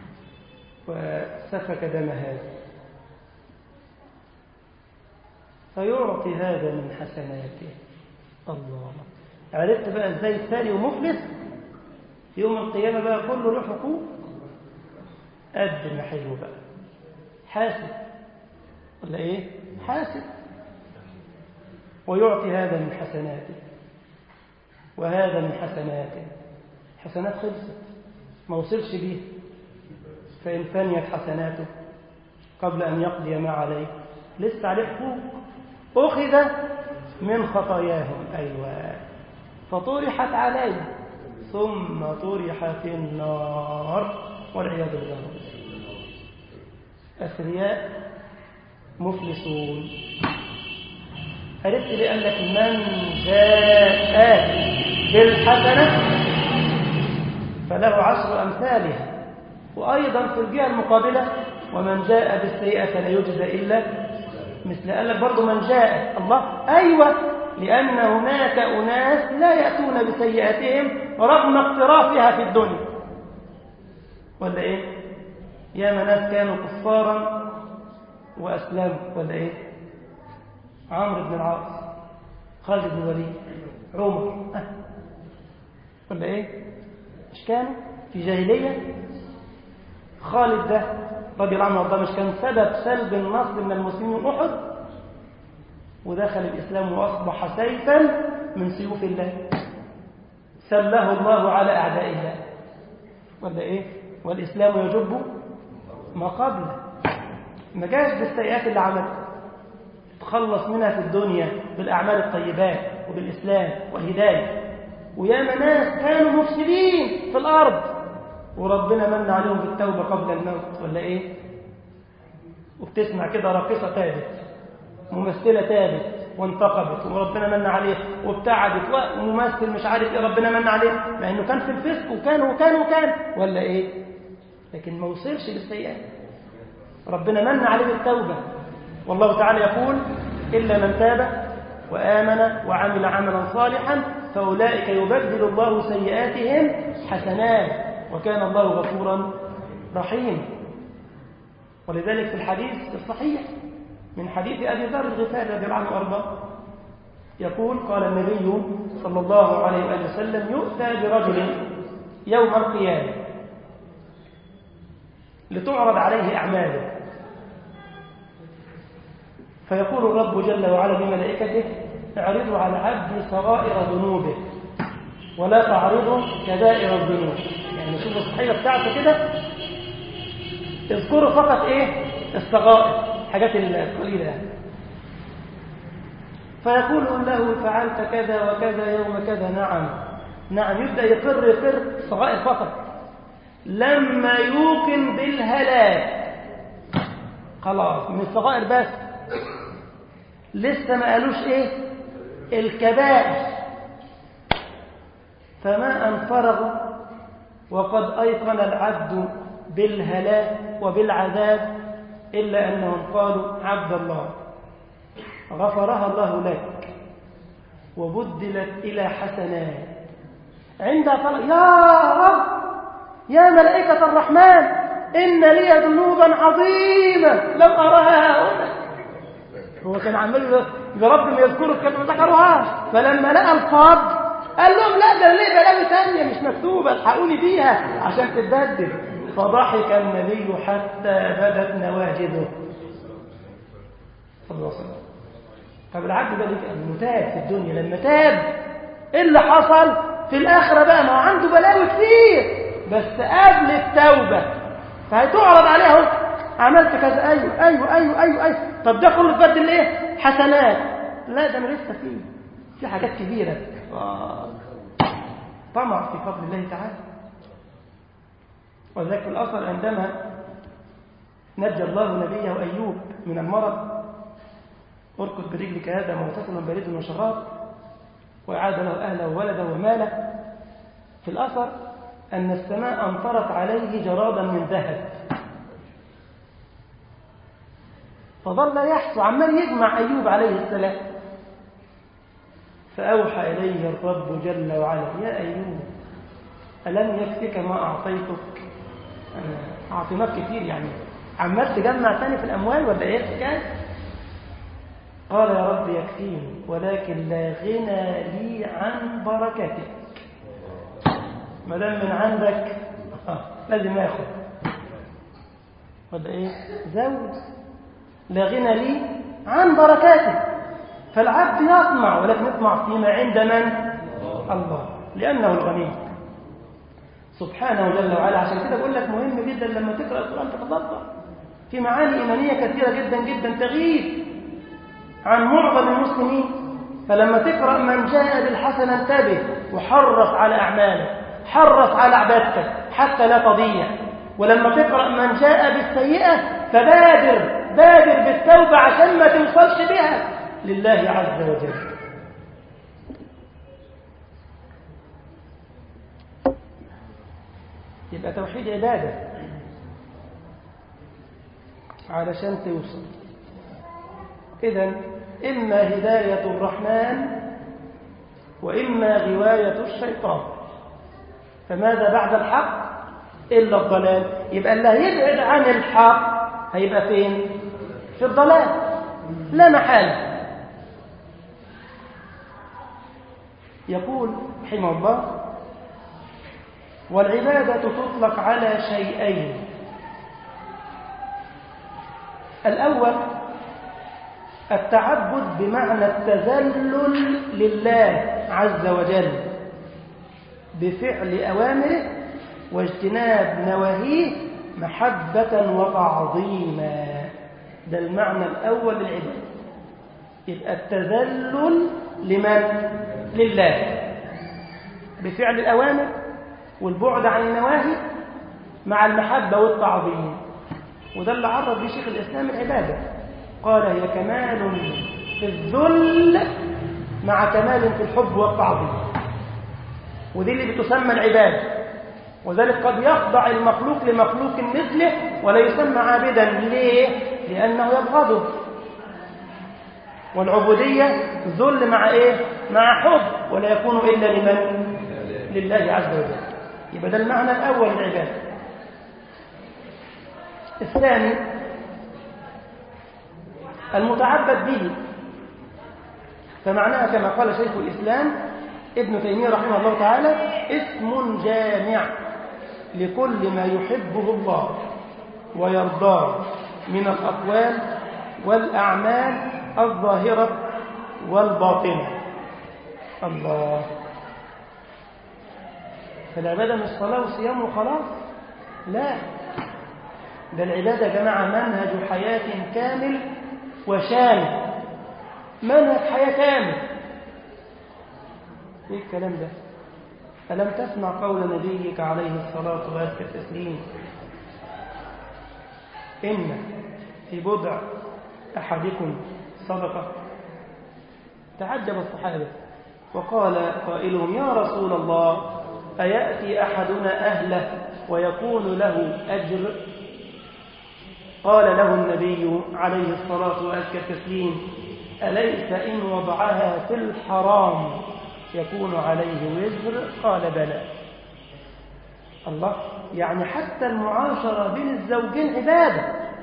وسفك دم هذا فيعطي هذا من حسناته الله عرفت بقى ازاي الثاني ومفلس يوم القيامة بقى كله له حقوق قد ما حلو بقى حاسب ولا ايه حاسب ويعطي هذا من حسناته وهذا من حسناته حسنات خلصت ما وصلش بيه فإن فنيت حسناته قبل أن يقضي ما عليه لسه عليه حقوق أخذ من خطاياهم أيوة فطرحت عليه ثم طرح في النار والعياذ بالله أثرياء مفلسون عرفت لأن لك من جاء بالحسنة فله عشر أمثالها وأيضا في الجهة المقابلة ومن جاء بالسيئة لا يجزى إلا مثل قال لك برضه من جاء الله أيوة لأن هناك أناس لا يأتون بسيئاتهم رغم اقترافها في الدنيا ولا إيه يا ناس كانوا كفارا وأسلموا ولا إيه عمرو بن العاص خالد بن الوليد عمر أه. ولا إيه مش كانوا في جاهلية خالد ده رضي الله عنه وارضاه مش كان سبب سلب النصر من المسلمين أحد ودخل الإسلام وأصبح سيفا من سيوف الله سله الله على أعداء الله ولا إيه والإسلام يجب ما قبله ما جاش بالسيئات اللي عملها تخلص منها في الدنيا بالأعمال الطيبات وبالإسلام والهداية وياما ناس كانوا مفسدين في الأرض وربنا من عليهم بالتوبة قبل الموت ولا إيه وبتسمع كده راقصة تابت ممثلة تابت وانتقبت وربنا من عليه وابتعدت وممثل مش عارف ايه ربنا من عليه مع انه كان في الفسق وكان وكان وكان ولا ايه لكن ما وصلش للسيئات ربنا من عليه بالتوبة والله تعالى يقول إلا من تاب وآمن وعمل عملا صالحا فأولئك يبدل الله سيئاتهم حسنات وكان الله غفورا رحيما ولذلك في الحديث الصحيح من حديث أبي ذر الغفاري رضي الله عنه وأرضاه يقول قال النبي صلى الله عليه وآله وسلم يؤتى برجل يوم القيامة لتعرض عليه أعماله فيقول الرب جل وعلا بملائكته اعرضوا على عبدي صغائر ذنوبه ولا تعرضوا كبائر الذنوب يعني شوف الصحيحة بتاعته كده اذكروا فقط ايه الصغائر حاجات القليلة يعني فيقول له فعلت كذا وكذا يوم كذا نعم نعم يبدأ يقر يقر صغائر فقط لما يوقن بالهلاك خلاص من الصغائر بس لسه ما قالوش ايه الكبائر فما أن فرغ وقد أيقن العبد بالهلاك وبالعذاب إلا أنهم قالوا عبد الله غفرها الله لك وبدلت إلى حسنات عندها طلب يا رب يا ملائكة الرحمن إن لي ذنوبا عظيمة لم أرها هنا هو كان عمال يا رب ما يذكروا كانوا ما ذكروهاش فلما لقى الفاض قال لهم لا ده ليه بلاوي ثانيه مش مكتوبه الحقوني بيها عشان تتبدل فضحك النبي حتى بدت نواجذه صلى الله عليه وسلم طب العبد ده ليه تاب في الدنيا لما تاب ايه اللي حصل في الاخره بقى ما هو عنده بلاوي كتير بس قبل التوبه فهتعرض عليه اهو عملت كذا ايوه ايوه ايوه ايوه ايوه طب ده كله تبدل ايه حسنات لا ده انا لسه فيه في حاجات كبيره آه. طمع في فضل الله تعالى وذلك في الاصل عندما نجى الله نبيه ايوب من المرض اركض برجلك هذا مغتسل بارد وشراب وأعاد له أهله وولده وماله في الأثر أن السماء أمطرت عليه جرادا من ذهب فظل يحثو عمال يجمع أيوب عليه السلام فأوحى إليه الرب جل وعلا يا أيوب ألم يكفك ما أعطيتك أعطيناك كتير يعني عمال تجمع تاني في الأموال ولا إيه الحكاية قال يا رب يكفيني ولكن لا غنى لي عن بركتك ما دام من عندك آه لازم ناخد وده ايه زود لا غنى لي عن بركاته فالعبد يطمع ولكن يطمع فيما عند من الله لانه الغني سبحانه جل وعلا عشان كده بقول لك مهم جدا لما تقرا القران تتدبر في معاني ايمانيه كثيره جدا جدا تغيب عن معظم المسلمين فلما تقرا من جاء بالحسنه انتبه وحرص على اعمالك حرص على عبادتك حتى لا تضيع ولما تقرا من جاء بالسيئه فبادر بادر بالتوبه عشان ما توصلش بها لله عز وجل يبقى توحيد عبادة علشان توصل إذا إما هداية الرحمن وإما غواية الشيطان فماذا بعد الحق إلا الضلال يبقى اللي هيبعد عن الحق هيبقى فين في الضلال لا محالة يقول رحمه الله والعبادة تطلق على شيئين الأول التعبد بمعنى التذلل لله عز وجل بفعل أوامره واجتناب نواهيه محبة وتعظيما ده المعنى الأول للعبادة يبقى التذلل لمن؟ لله بفعل الأوامر والبعد عن النواهي مع المحبة والتعظيم وده اللي عرض به شيخ الإسلام العبادة قال هي كمال في الذل مع كمال في الحب والتعظيم ودي اللي بتسمى العبادة وذلك قد يخضع المخلوق لمخلوق مثله ولا يسمى عابدا ليه؟ لأنه يبغضه والعبودية ذل مع إيه؟ مع حب ولا يكون إلا لمن؟ لله عز وجل يبقى ده المعنى الأول للعبادة الثاني المتعبد به فمعناها كما قال شيخ الإسلام ابن تيمية رحمه الله تعالى اسم جامع لكل ما يحبه الله ويرضاه من الأقوال والأعمال الظاهرة والباطنة الله فالعبادة مش صلاة وصيام وخلاص لا ده العبادة يا جماعة منهج حياة كامل وشامل منهج حياة كامل ايه الكلام ده ألم تسمع قول نبيك عليه الصلاة وأزكى التسليم إن في بضع أحدكم صدقة تعجب الصحابة وقال قائلهم يا رسول الله أيأتي أحدنا أهله ويكون له أجر قال له النبي عليه الصلاة وأزكى التسليم أليس إن وضعها في الحرام يكون عليه وزر قال بلى الله يعني حتى المعاشرة بين الزوجين عبادة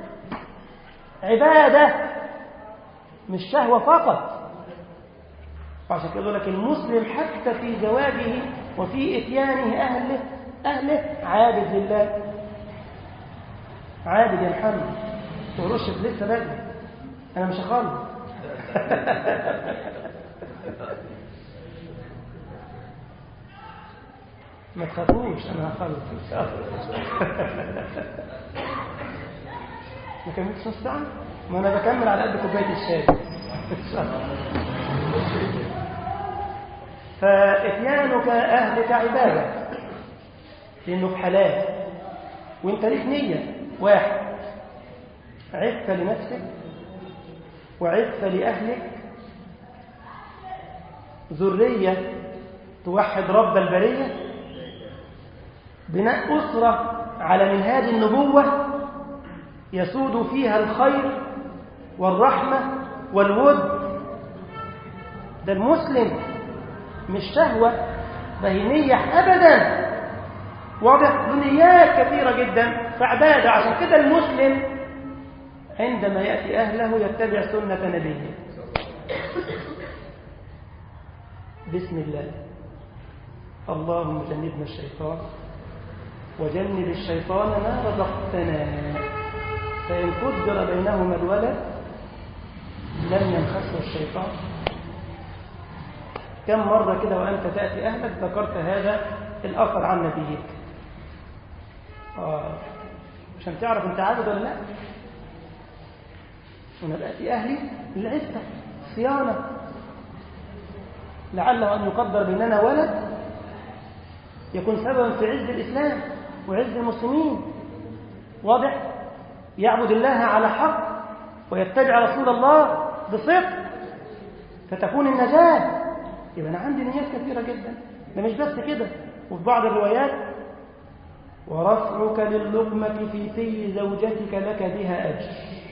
عبادة مش شهوة فقط وعشان كده لك المسلم حتى في زواجه وفي إتيانه أهله أهله عابد لله عابد يا محمد ورشد لسه بدري أنا مش هخلص ما تخافوش أنا هخلص إن شاء الله ما كملتش نص ساعة؟ ما أنا بكمل على قد كوباية الشاي إن شاء الله فإتيانك أهلك عبادة لأنه بحلال وانت ليك نية واحد عفة لنفسك وعفة لأهلك ذرية توحد رب البرية بناء أسرة على منهاج النبوة يسود فيها الخير والرحمة والود ده المسلم مش شهوة بهيمية أبدا واضح دنيات كثيرة جدا فعبادة عشان كده المسلم عندما يأتي أهله يتبع سنة نبيه بسم الله اللهم جنبنا الشيطان وجنب الشيطان ما رزقتنا فإن قدر بينهما الولد لم ينخسه الشيطان كم مرة كده وأنت تأتي أهلك ذكرت هذا الأثر عن نبيك آه. عشان تعرف أنت عابد ولا لا أنا بأتي أهلي العزة صيانة لعله أن يقدر بيننا ولد يكون سببا في عز الإسلام وعز المسلمين واضح يعبد الله على حق ويتبع رسول الله بصدق فتكون النجاة يبقى أنا عندي نيات كثيرة جدا ده مش بس كده وفي بعض الروايات ورفعك للقمة في في زوجتك لك بها أجر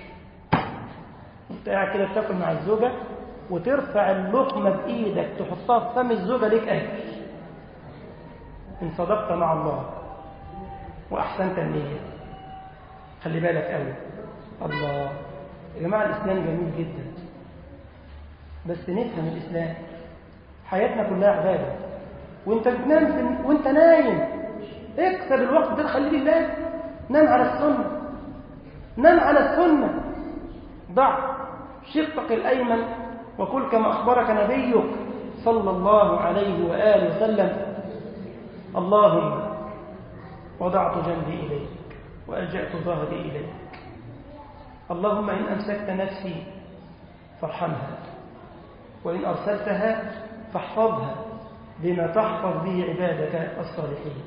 انت قاعد كده بتاكل مع الزوجة وترفع اللقمة بإيدك تحطها في فم الزوجة ليك أجر إن صدقت مع الله وأحسنت النية خلي بالك قوي الله يا جماعة الإسلام جميل جدا بس نفهم الإسلام حياتنا كلها عبادة وانت بتنام في... وانت نايم اكسب الوقت ده خليه لله نام على السنة نام على السنة ضع شقك الأيمن وكل كما أخبرك نبيك صلى الله عليه وآله وسلم اللهم وضعت جنبي إليك وألجأت ظهري إليك اللهم إن أمسكت نفسي فارحمها وإن أرسلتها فاحفظها بما تحفظ به عبادك الصالحين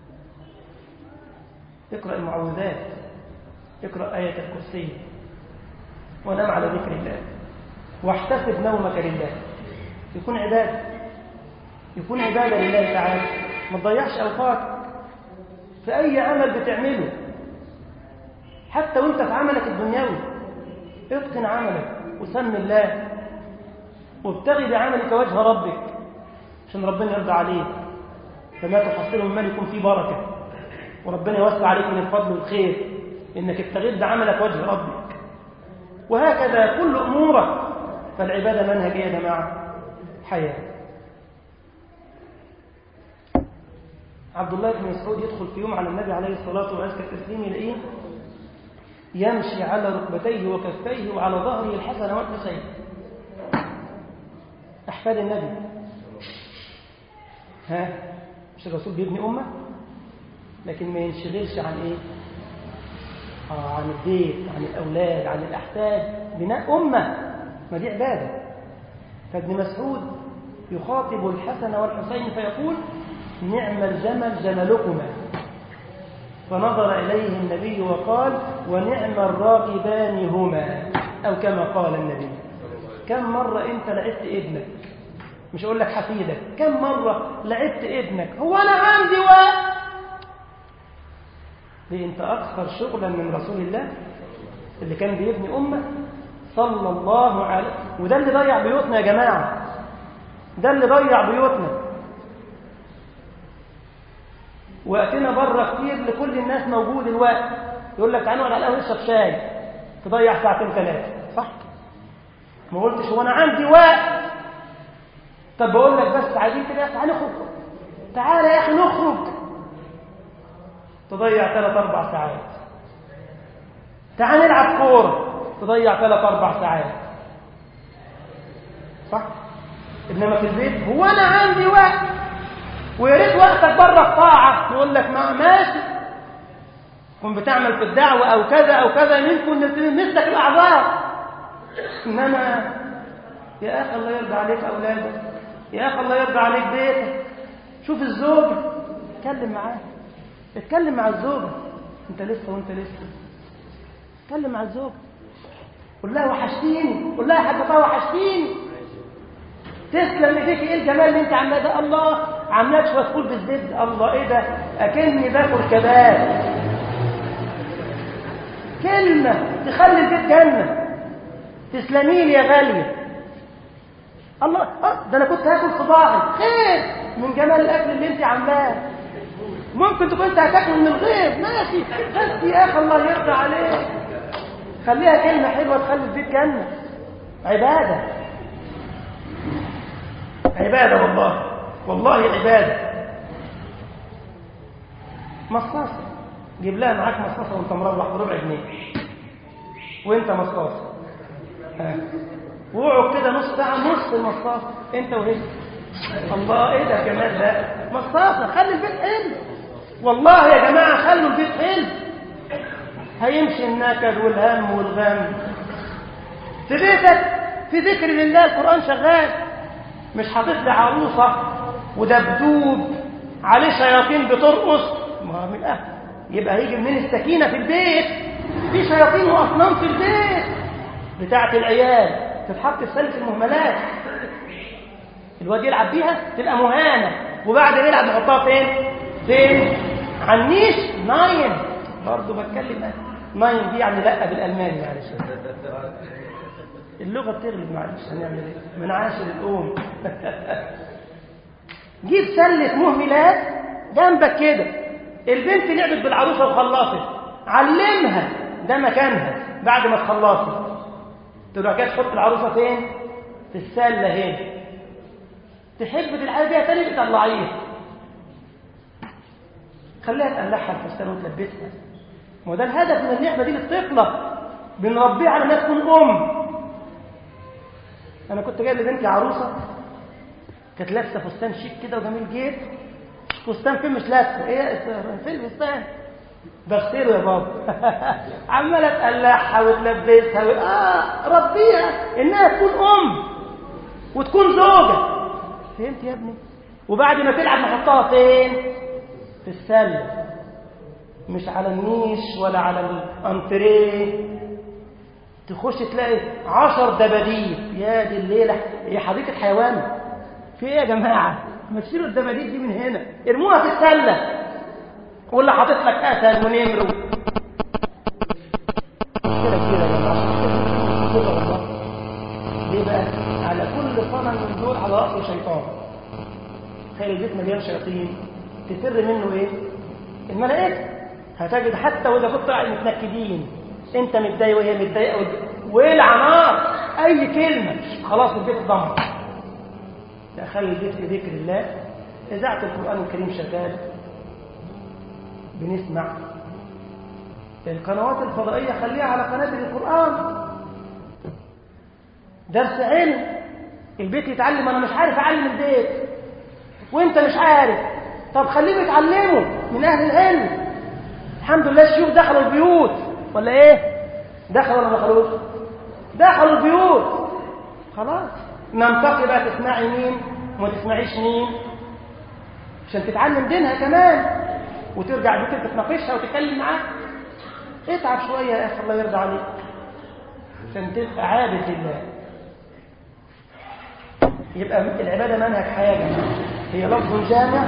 اقرأ المعوذات اقرأ آية الكرسي ونام على ذكر الله واحتسب نومك لله يكون عبادة يكون عبادة لله تعالى ما تضيعش أوقاتك في أي عمل بتعمله حتى وانت في عملك الدنيوي اتقن عملك وسم الله وابتغي بعملك وجه ربك عشان ربنا يرضى عليك فما تحصله من مال يكون فيه بركة وربنا يوسع عليك من الفضل والخير إنك ابتغيت بعملك وجه ربك وهكذا كل أمورك فالعبادة منهج يا جماعة حياة عبد الله بن مسعود يدخل في يوم على النبي عليه الصلاة وأزكى التسليم يلاقيه يمشي على ركبتيه وكفيه وعلى ظهره الحسن والحسين أحفاد النبي ها مش الرسول بيبني أمة لكن ما ينشغلش عن إيه آه عن البيت عن الأولاد عن الأحفاد بناء أمة ما دي عبادة فابن مسعود يخاطب الحسن والحسين فيقول نعم الجمل جملكما فنظر إليه النبي وقال ونعم الراكبان هما أو كما قال النبي كم مرة أنت لعبت ابنك مش أقول لك حفيدك كم مرة لعبت ابنك هو أنا عندي وقت ليه أنت أكثر شغلا من رسول الله اللي كان بيبني أمة صلى الله عليه وده اللي ضيع بيوتنا يا جماعة ده اللي ضيع بيوتنا وقتنا بره كتير لكل الناس موجود الوقت يقول لك تعالوا على القهوه اشرب شاي تضيع ساعتين ثلاثه صح ما قلتش هو انا عندي وقت طب بقول لك بس عايزين كده تعالى نخرج تعالى يا اخي نخرج تضيع ثلاث اربع ساعات تعال نلعب كوره تضيع ثلاث اربع ساعات صح انما في البيت هو انا عندي وقت ويا ريت وقتك بره الطاعه يقول لك ما ماشي كن بتعمل في الدعوه او كذا او كذا يمكن مثلك الاعذار انما يا اخي الله يرضى عليك اولادك يا اخي الله يرضى عليك بيتك شوف الزوجه اتكلم معاها اتكلم مع الزوجه انت لسه وانت لسه اتكلم مع الزوجه قول لها وحشتيني قول لها يا حاجه وحشتيني تسلم ايديك ايه الجمال اللي انت عاملاه ده الله عاملاه شويه فول بالزبد الله ايه ده اكني باكل كباب كلمه تخلي البيت جنه تسلمي لي يا غاليه الله أه ده انا كنت هاكل صباعي خير من جمال الاكل اللي انت عاملاه ممكن تكون انت هتاكل من الغير ماشي بس يا اخي الله يرضى عليك خليها كلمه حلوه تخلي البيت جنه عباده عبادة عبادة والله والله عبادة مصاصة جيب لها معاك مصاصة وانت مروح بربع جنيه وانت مصاصة ها وقعد كده نص ساعة نص المصاصة انت وهي الله ايه ده كمان ده مصاصة خلي البيت حلو والله يا جماعة خلوا البيت حلو هيمشي النكد والهم والغم في بيتك في ذكر لله القرآن شغال مش حاطط لي عروسة ودبدوب عليه شياطين بترقص ما من أهل يبقى هيجي من السكينة في البيت في شياطين وأصنام في البيت بتاعة العيال تتحط في سلة المهملات الواد يلعب بيها تبقى مهانة وبعد ما يلعب نحطها فين؟ فين؟ على النيش ناين برضه بتكلم ناين دي يعني لا بالألماني معلش اللغة بتغلب معلش هنعمل ايه؟ من عاشر الأم جيب سلة مهملات جنبك كده البنت لعبت بالعروسة وخلصت علمها ده مكانها بعد ما تخلصي تروح كده تحط العروسة فين؟ في السلة هنا تحب تلعب بيها تاني بتطلعيها خليها تقلعها الفستان وتلبسها ما ده الهدف من اللعبة دي للطفلة بنربيها على انها تكون أم أنا كنت جايب لبنتي عروسة كانت لابسة فستان شيك كده وجميل جيت فستان فين مش لابسة ايه فين الفستان بغسله يا بابا عمالة تقلعها وتلبسها و... اه ربيها انها تكون ام وتكون زوجة فهمت يا ابني وبعد ما تلعب نحطها فين في السلة مش على النيش ولا على الانتريه تخش تلاقي عشر دباديب يا دي الليلة هي حديقة حيوان في ايه يا جماعة ما تشيلوا الدباديب دي من هنا ارموها في السلة واللي حاطط لك اسد ونمر مشكلة كبيرة يا جماعة كده والله ليه بقى على كل صنم من دول على رأسه شيطان تخيل البيت مليان شياطين تفر منه ايه الملائكة هتجد حتى واذا كنت قاعد متنكدين انت متضايق وهي متضايقه ولع نار اي كلمه خلاص البيت اتدمر خلي البيت في ذكر الله اذاعه القران الكريم شغال بنسمع القنوات الفضائيه خليها على قناه القران درس علم البيت يتعلم انا مش عارف اعلم البيت وانت مش عارف طب خليهم يتعلموا من اهل العلم الحمد لله الشيوخ دخلوا البيوت ولا ايه دخلوا ولا ما دخلوش دخلوا البيوت خلاص ننتقي بقى تسمعي مين وما تسمعيش مين عشان تتعلم دينها كمان وترجع البيت تتناقشها وتتكلم معاها اتعب شويه يا اخي الله يرضى عليك عشان تبقى عابد لله يبقى العباده منهج حياه جماعه هي لفظ جامع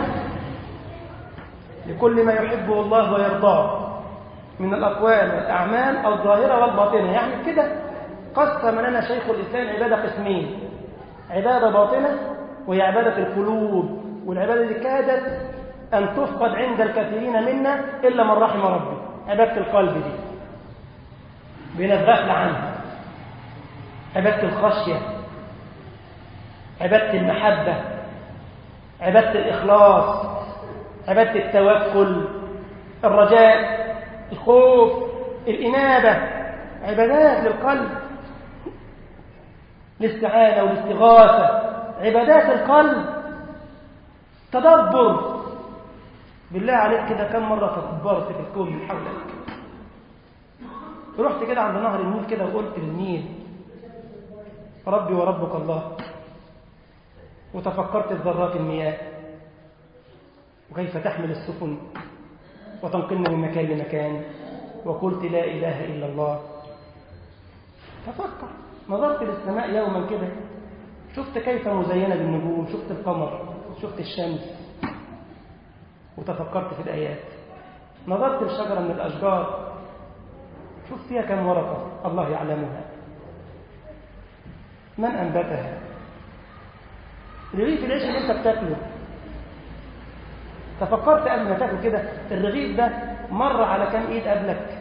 لكل ما يحبه الله ويرضاه من الأقوال والأعمال الظاهرة والباطنة يعني كده قسم لنا شيخ الإسلام عبادة قسمين عبادة باطنة وهي عبادة القلوب والعبادة دي كادت أن تفقد عند الكثيرين منا إلا من رحم ربي عبادة القلب دي بنغفل عنها عبادة الخشية عبادة المحبة عبادة الإخلاص عبادة التوكل الرجاء الخوف الإنابة عبادات للقلب الاستعانة والاستغاثة عبادات القلب تدبر بالله عليك كده كم مرة تدبرت في الكون من حولك رحت كده عند نهر النيل كده وقلت للنيل ربي وربك الله وتفكرت في ذرات المياه وكيف تحمل السفن وتنقلنا من مكان لمكان وقلت لا إله إلا الله تفكر نظرت للسماء يوما كده شفت كيف مزينة بالنجوم شفت القمر شفت الشمس وتفكرت في الآيات نظرت لشجرة من الأشجار شوف فيها كم ورقة الله يعلمها من أنبتها رغيف العيش اللي أنت بتاكله تفكرت قبل ما تاكل كده الرغيف ده مر على كم ايد قبلك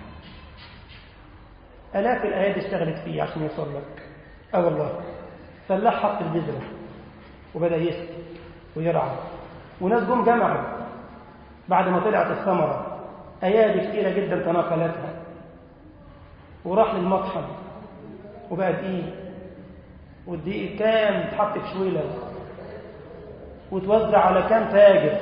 الاف الايادي اشتغلت فيه عشان يوصل لك اه والله فلاح حط البذره وبدأ يسقي ويرعى وناس جم جمعوا بعد ما طلعت الثمرة أيادي كثيرة جدا تناقلتها وراح للمطحن وبقى دقيق والدقيق كام اتحط في شويلة وتوزع على كام تاجر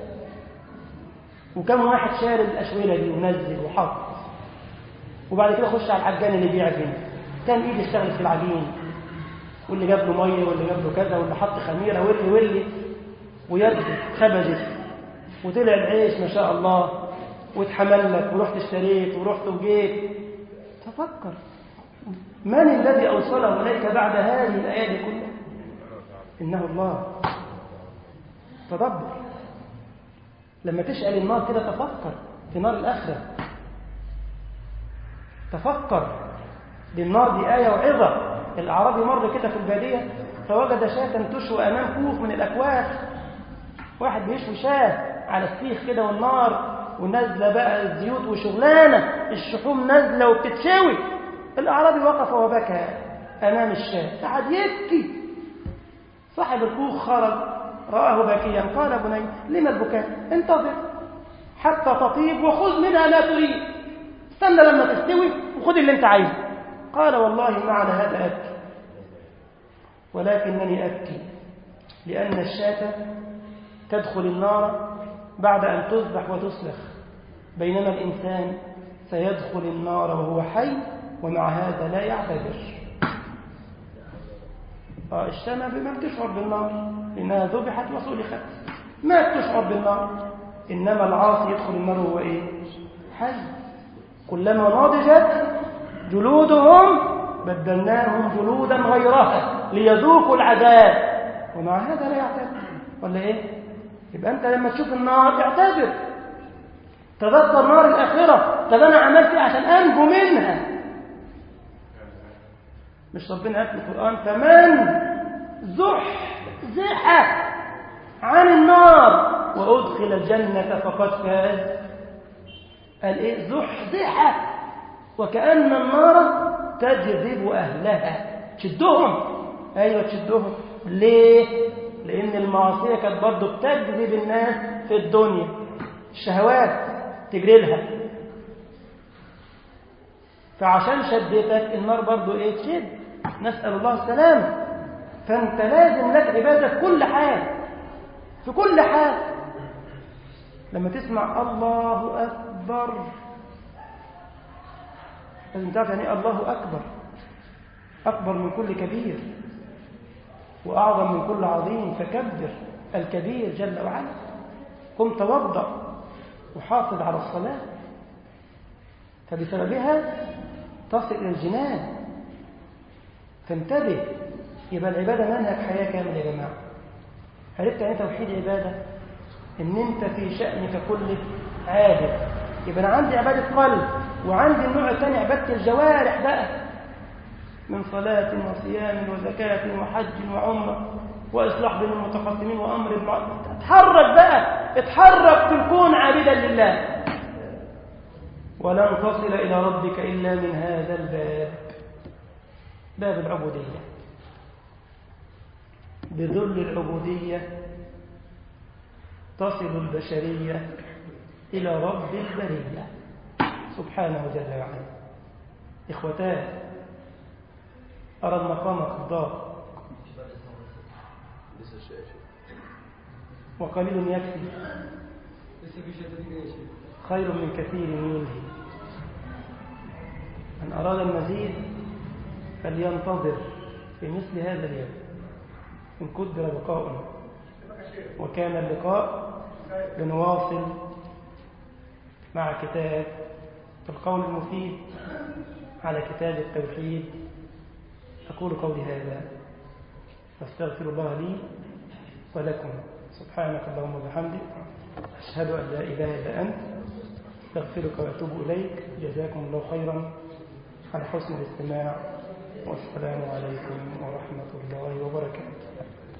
وكم واحد شارب الأشويلة دي ونزل وحط وبعد كده خش على العجان اللي بيعجن كان ايدي اشتغلت في العجين واللي جاب له ميه واللي جاب له كذا واللي حط خميره واللي واللي ويده خبزت وطلع العيش ما شاء الله واتحمل لك ورحت اشتريت ورحت وجيت تفكر من الذي اوصله اليك بعد هذه الايات كلها انه الله تدبر لما تشعل النار كده تفكر في نار الاخره تفكر دي النار دي آية وعظة الأعرابي مر كده في البادية فوجد شاة تشوي أمام كوخ من الأكواخ واحد بيشوي شاة على السيخ كده والنار ونازلة بقى الزيوت وشغلانة الشحوم نازلة وبتتشوي الأعرابي وقف وبكى أمام الشاة قعد يبكي صاحب الكوخ خرج رآه باكيا قال بني لما البكاء انتظر حتى تطيب وخذ منها ما تريد استنى لما تستوي وخذ اللي انت عايزه قال والله ما على هذا أبكي ولكنني أبكي لأن الشاة تدخل النار بعد أن تذبح وتسلخ بينما الإنسان سيدخل النار وهو حي ومع هذا لا يعتذر الشمع ما بتشعر بالنار لأنها ذبحت وسلخت ما بتشعر بالنار إنما العاصي يدخل النار وهو إيه حي كلما نضجت جلودهم بدلناهم جلودا غيرها ليذوقوا العذاب ومع هذا لا يعتذر ولا ايه يبقى انت لما تشوف النار اعتذر تذكر نار الاخره طب انا عملت ايه عشان انجو منها مش ربنا قال في القران فمن زح زح عن النار وادخل الجنه فقد فاز قال ايه زحزح وكأن النار تجذب أهلها تشدهم أيوة تشدهم ليه؟ لأن المعصية كانت برضه بتجذب الناس في الدنيا الشهوات تجري لها فعشان شدتك النار برضه ايه تشد نسأل الله السلامة فانت لازم لك عبادة في كل حال في كل حال لما تسمع الله أكبر لازم تعرف يعني الله أكبر أكبر من كل كبير وأعظم من كل عظيم فكبر الكبير جل وعلا قم توضأ وحافظ على الصلاة فبسببها تصل إلى الجنان فانتبه يبقى العبادة منهج حياة كامل يا جماعة عرفت يعني توحيد عبادة ان انت في شأنك كله عابد يبقى انا عندي عبادة قلب وعندي النوع الثاني عبادة الجوارح بقى من صلاة وصيام وزكاة وحج وعمرة وإصلاح بين المتخاصمين وأمر بالمعروف اتحرك بقى اتحرك في الكون عابدا لله ولن تصل إلى ربك إلا من هذا الباب باب العبودية بذل العبودية تصل البشرية إلى رب البرية سبحانه جل وعلا إخوتان أرى المقام قضاء وقليل يكفي خير من كثير يلهي من أراد المزيد فلينتظر في مثل هذا اليوم إن قدر لقاؤنا وكان اللقاء بنواصل مع كتاب القول المفيد على كتاب التوحيد أقول قولي هذا واستغفر الله لي ولكم سبحانك اللهم وبحمدك أشهد أن لا إله إلا أنت استغفرك وأتوب إليك جزاكم الله خيرا على حسن الاستماع والسلام عليكم ورحمة الله وبركاته